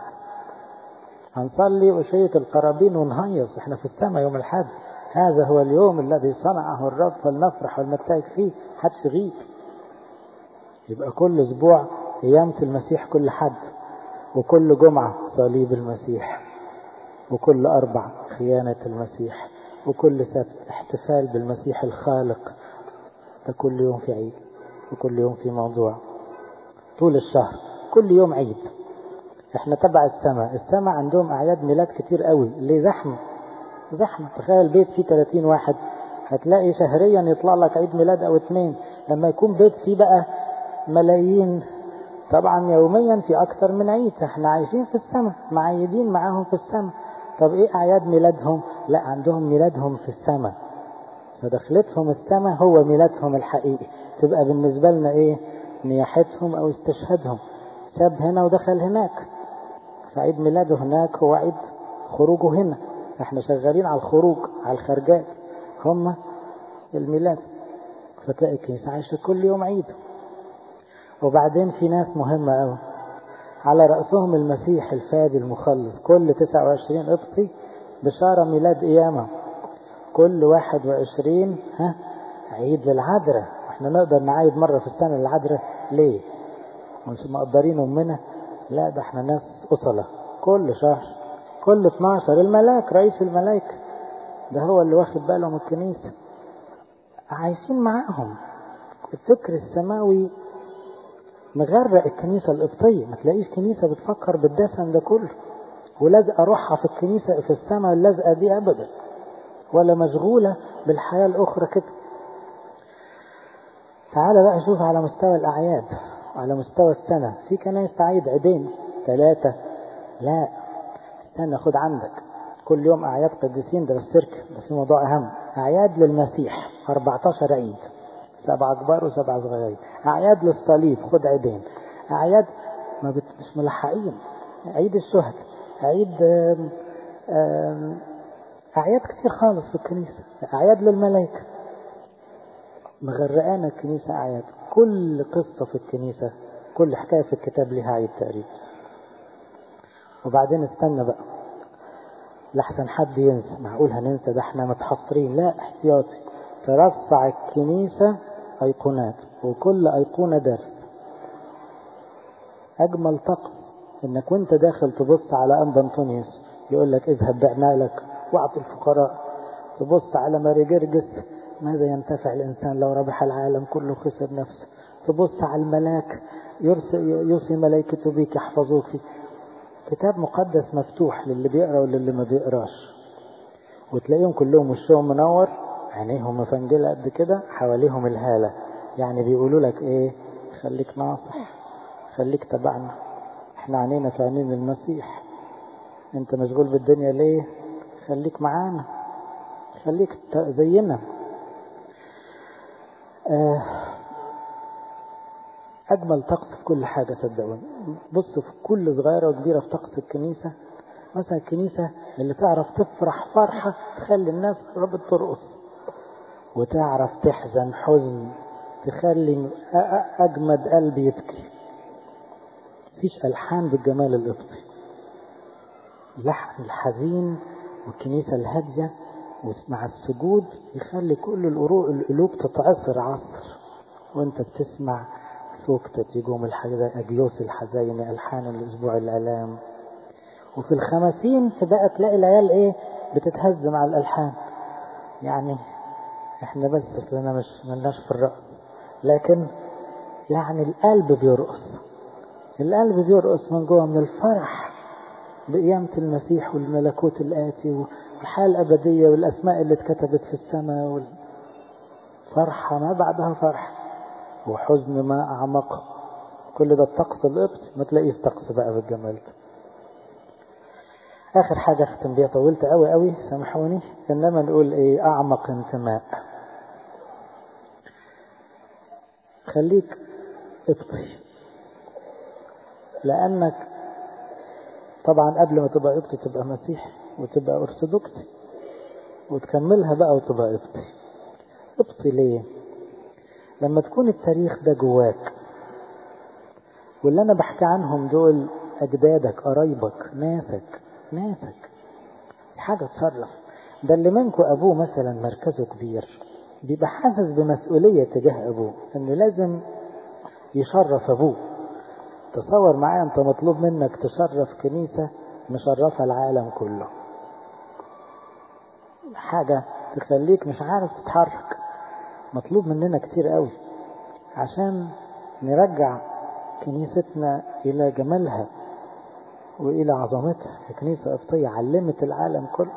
هنصلي أشية القرابين ونهيص احنا في السماء يوم الحد هذا هو اليوم الذي صنعه الرب فلنفرح ولنبتهج فيه حدش غيب يبقى كل اسبوع قيامة المسيح كل حد وكل جمعة صليب المسيح وكل أربع خيانة المسيح وكل سبت احتفال بالمسيح الخالق ده كل يوم في عيد وكل يوم في موضوع طول الشهر كل يوم عيد احنا تبع السماء السماء عندهم اعياد ميلاد كتير قوي ليه زحمه زحمه تخيل بيت فيه 30 واحد هتلاقي شهريا يطلع لك عيد ميلاد او اتنين لما يكون بيت فيه بقى ملايين طبعا يوميا في اكتر من عيد احنا عايشين في السماء معيدين معاهم في السماء طب ايه اعياد ميلادهم لا عندهم ميلادهم في السماء فدخلتهم السماء هو ميلادهم الحقيقي تبقى بالنسبة لنا ايه نياحتهم او استشهادهم ساب هنا ودخل هناك فعيد ميلاده هناك هو عيد خروجه هنا احنا شغالين على الخروج على الخرجات هم الميلاد فتلاقي الكنيسة عايشة كل يوم عيد وبعدين في ناس مهمة قوي على رأسهم المسيح الفادي المخلص كل 29 قبطي بشارة ميلاد قيامة كل 21 ها عيد للعذراء احنا نقدر نعايد مرة في السنة للعذراء ليه مش مقدرين امنا لا ده احنا ناس أصلة كل شهر كل 12 الملاك رئيس الملائكة ده هو اللي واخد باله من الكنيسة عايشين معاهم الفكر السماوي مغرق الكنيسة القبطية ما تلاقيش كنيسة بتفكر بالدسم ده كله ولازقة روحها في الكنيسة في السماء اللازقة دي أبدا ولا مشغولة بالحياة الأخرى كده تعال بقى شوف على مستوى الأعياد وعلى مستوى السنة في كنايس تعيد عيدين ثلاثة لا استنى خد عندك كل يوم أعياد قديسين ده السيرك ده في موضوع أهم أعياد للمسيح 14 عيد سبعة كبار وسبعة صغيرين أعياد للصليب خد عيدين أعياد ما بت... مش ملحقين عيد الشهد عيد آم آم أعياد كتير خالص في الكنيسة أعياد للملائكة مغرقانا الكنيسة أعياد كل قصة في الكنيسة كل حكاية في الكتاب لها عيد تقريبا وبعدين استنى بقى لحسن حد ينسى معقول هننسى ده احنا متحصرين لا احتياطي ترصع الكنيسة أيقونات وكل أيقونة درس أجمل طقس إنك وأنت داخل تبص على أنبا أنطونيوس يقول لك اذهب بعنا لك واعطي الفقراء تبص على ماري جرجس ماذا ينتفع الإنسان لو ربح العالم كله خسر نفسه تبص على الملاك يوصي ملائكته بيك يحفظوك كتاب مقدس مفتوح للي بيقرا وللي ما بيقراش وتلاقيهم كلهم وشهم منور عينيهم مفنجلة قد كده حواليهم الهالة يعني بيقولوا لك ايه خليك ناصح خليك تبعنا احنا عينينا في عينين المسيح انت مشغول بالدنيا ليه خليك معانا خليك زينا آه أجمل طقس في كل حاجة صدقوني بص في كل صغيرة وكبيرة في طقس الكنيسة مثلا الكنيسة اللي تعرف تفرح فرحة تخلي الناس ربط ترقص وتعرف تحزن حزن تخلي أجمد قلب يبكي مفيش ألحان بالجمال القبطي اللحن الحزين والكنيسة الهادية ومع السجود يخلي كل القلوب تتعصر عصر وانت بتسمع سوكتة يقوم الحاجة أجيوس الحزين ألحان الأسبوع الآلام وفي الخمسين بقى تلاقي العيال إيه بتتهز مع الألحان يعني إحنا بس أصلنا مش ملناش في الرقص لكن يعني القلب بيرقص القلب بيرقص من جوه من الفرح بقيامة المسيح والملكوت الآتي والحياة الأبدية والأسماء اللي اتكتبت في السماء فرحة ما بعدها فرحة وحزن ما أعمق كل ده الطقس القبطي ما تلاقيش طقس بقى بالجمال ده آخر حاجة أختم بيها طولت قوي قوي سامحوني إنما نقول إيه أعمق انتماء خليك قبطي لأنك طبعا قبل ما تبقى قبطي تبقى مسيحي وتبقى أرثوذكسي وتكملها بقى وتبقى قبطي قبطي ليه؟ لما تكون التاريخ ده جواك واللي أنا بحكي عنهم دول أجدادك قرايبك ناسك ناسك حاجة تشرف ده اللي منكم أبوه مثلا مركزه كبير بيبقى حاسس بمسؤولية تجاه أبوه إنه لازم يشرف أبوه تصور معايا أنت مطلوب منك تشرف كنيسة مشرفة العالم كله حاجة تخليك مش عارف تتحرك مطلوب مننا كتير قوي عشان نرجع كنيستنا إلى جمالها وإلى عظمتها كنيسة قبطية علمت العالم كله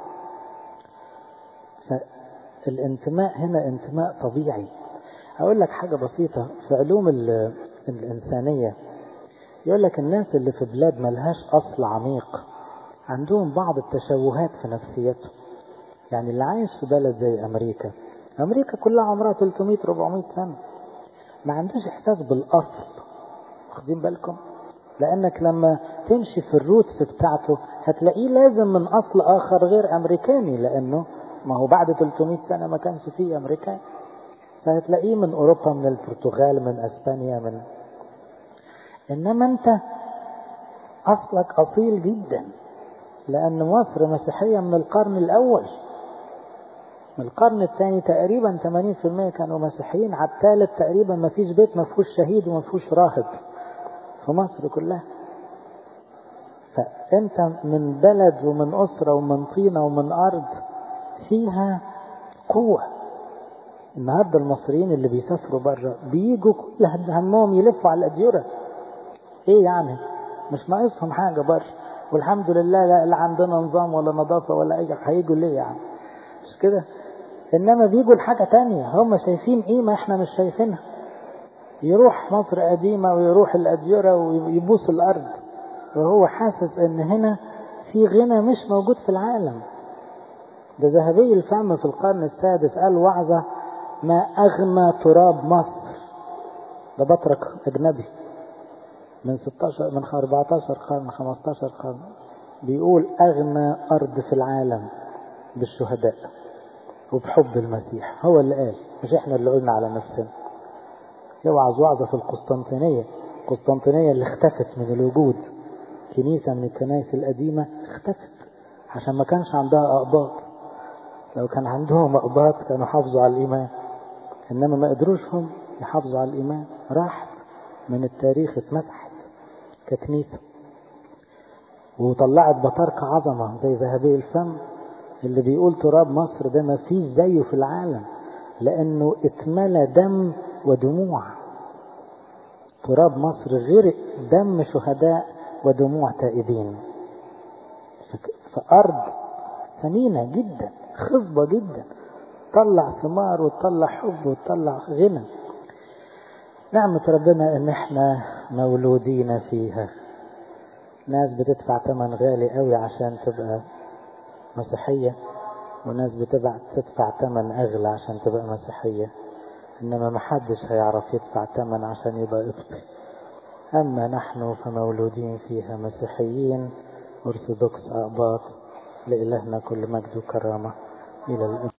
فالانتماء هنا انتماء طبيعي أقول لك حاجة بسيطة في علوم الإنسانية يقول لك الناس اللي في بلاد ملهاش أصل عميق عندهم بعض التشوهات في نفسيتهم يعني اللي عايش في بلد زي أمريكا أمريكا كلها عمرها 300 400 سنة ما عندوش إحساس بالأصل واخدين بالكم لأنك لما تمشي في الروتس بتاعته هتلاقيه لازم من أصل آخر غير أمريكاني لأنه ما هو بعد 300 سنة ما كانش فيه أمريكان فهتلاقيه من أوروبا من البرتغال من أسبانيا من إنما أنت أصلك أصيل جدا لأن مصر مسيحية من القرن الأول من القرن الثاني تقريبا 80% كانوا مسيحيين على الثالث تقريبا ما فيش بيت ما فيهوش شهيد وما فيهوش راهب في مصر كلها فأنت من بلد ومن أسرة ومن طينة ومن أرض فيها قوة النهاردة المصريين اللي بيسافروا بره بيجوا كل همهم يلفوا على الأديرة إيه يعني مش ناقصهم حاجة بره والحمد لله لا, لا عندنا نظام ولا نظافة ولا أي هيجوا ليه يعني مش كده إنما بيجوا لحاجة تانية هم شايفين قيمة إحنا مش شايفينها يروح مصر قديمة ويروح الأديرة ويبوس الأرض وهو حاسس إن هنا في غنى مش موجود في العالم ده ذهبي الفم في القرن السادس قال وعظة ما أغنى تراب مصر ده بطرك أجنبي من 16 من 14 قرن 15 قرن بيقول أغنى أرض في العالم بالشهداء وبحب المسيح هو اللي قال مش احنا اللي قلنا على نفسنا يوعظ وعظة في القسطنطينية القسطنطينية اللي اختفت من الوجود كنيسة من الكنائس القديمة اختفت عشان ما كانش عندها أقباط لو كان عندهم أقباط كانوا حافظوا على الإيمان إنما ما قدروش هم يحافظوا على الإيمان راحت من التاريخ اتمسحت ككنيسة وطلعت بطاركة عظمة زي ذهبي الفم اللي بيقول تراب مصر ده ما فيش زيه في العالم لأنه اتملى دم ودموع تراب مصر غير دم شهداء ودموع تائبين فأرض ثمينة جدا خصبة جدا تطلع ثمار وتطلع حب وتطلع غنى نعمة ربنا ان احنا مولودين فيها ناس بتدفع ثمن غالي قوي عشان تبقى مسيحية وناس بتدفع تدفع ثمن اغلى عشان تبقى مسيحية انما محدش هيعرف يدفع ثمن عشان يبقى قبطي اما نحن فمولودين فيها مسيحيين ارثوذكس اقباط لإلهنا كل مجد وكرامة الى الأبد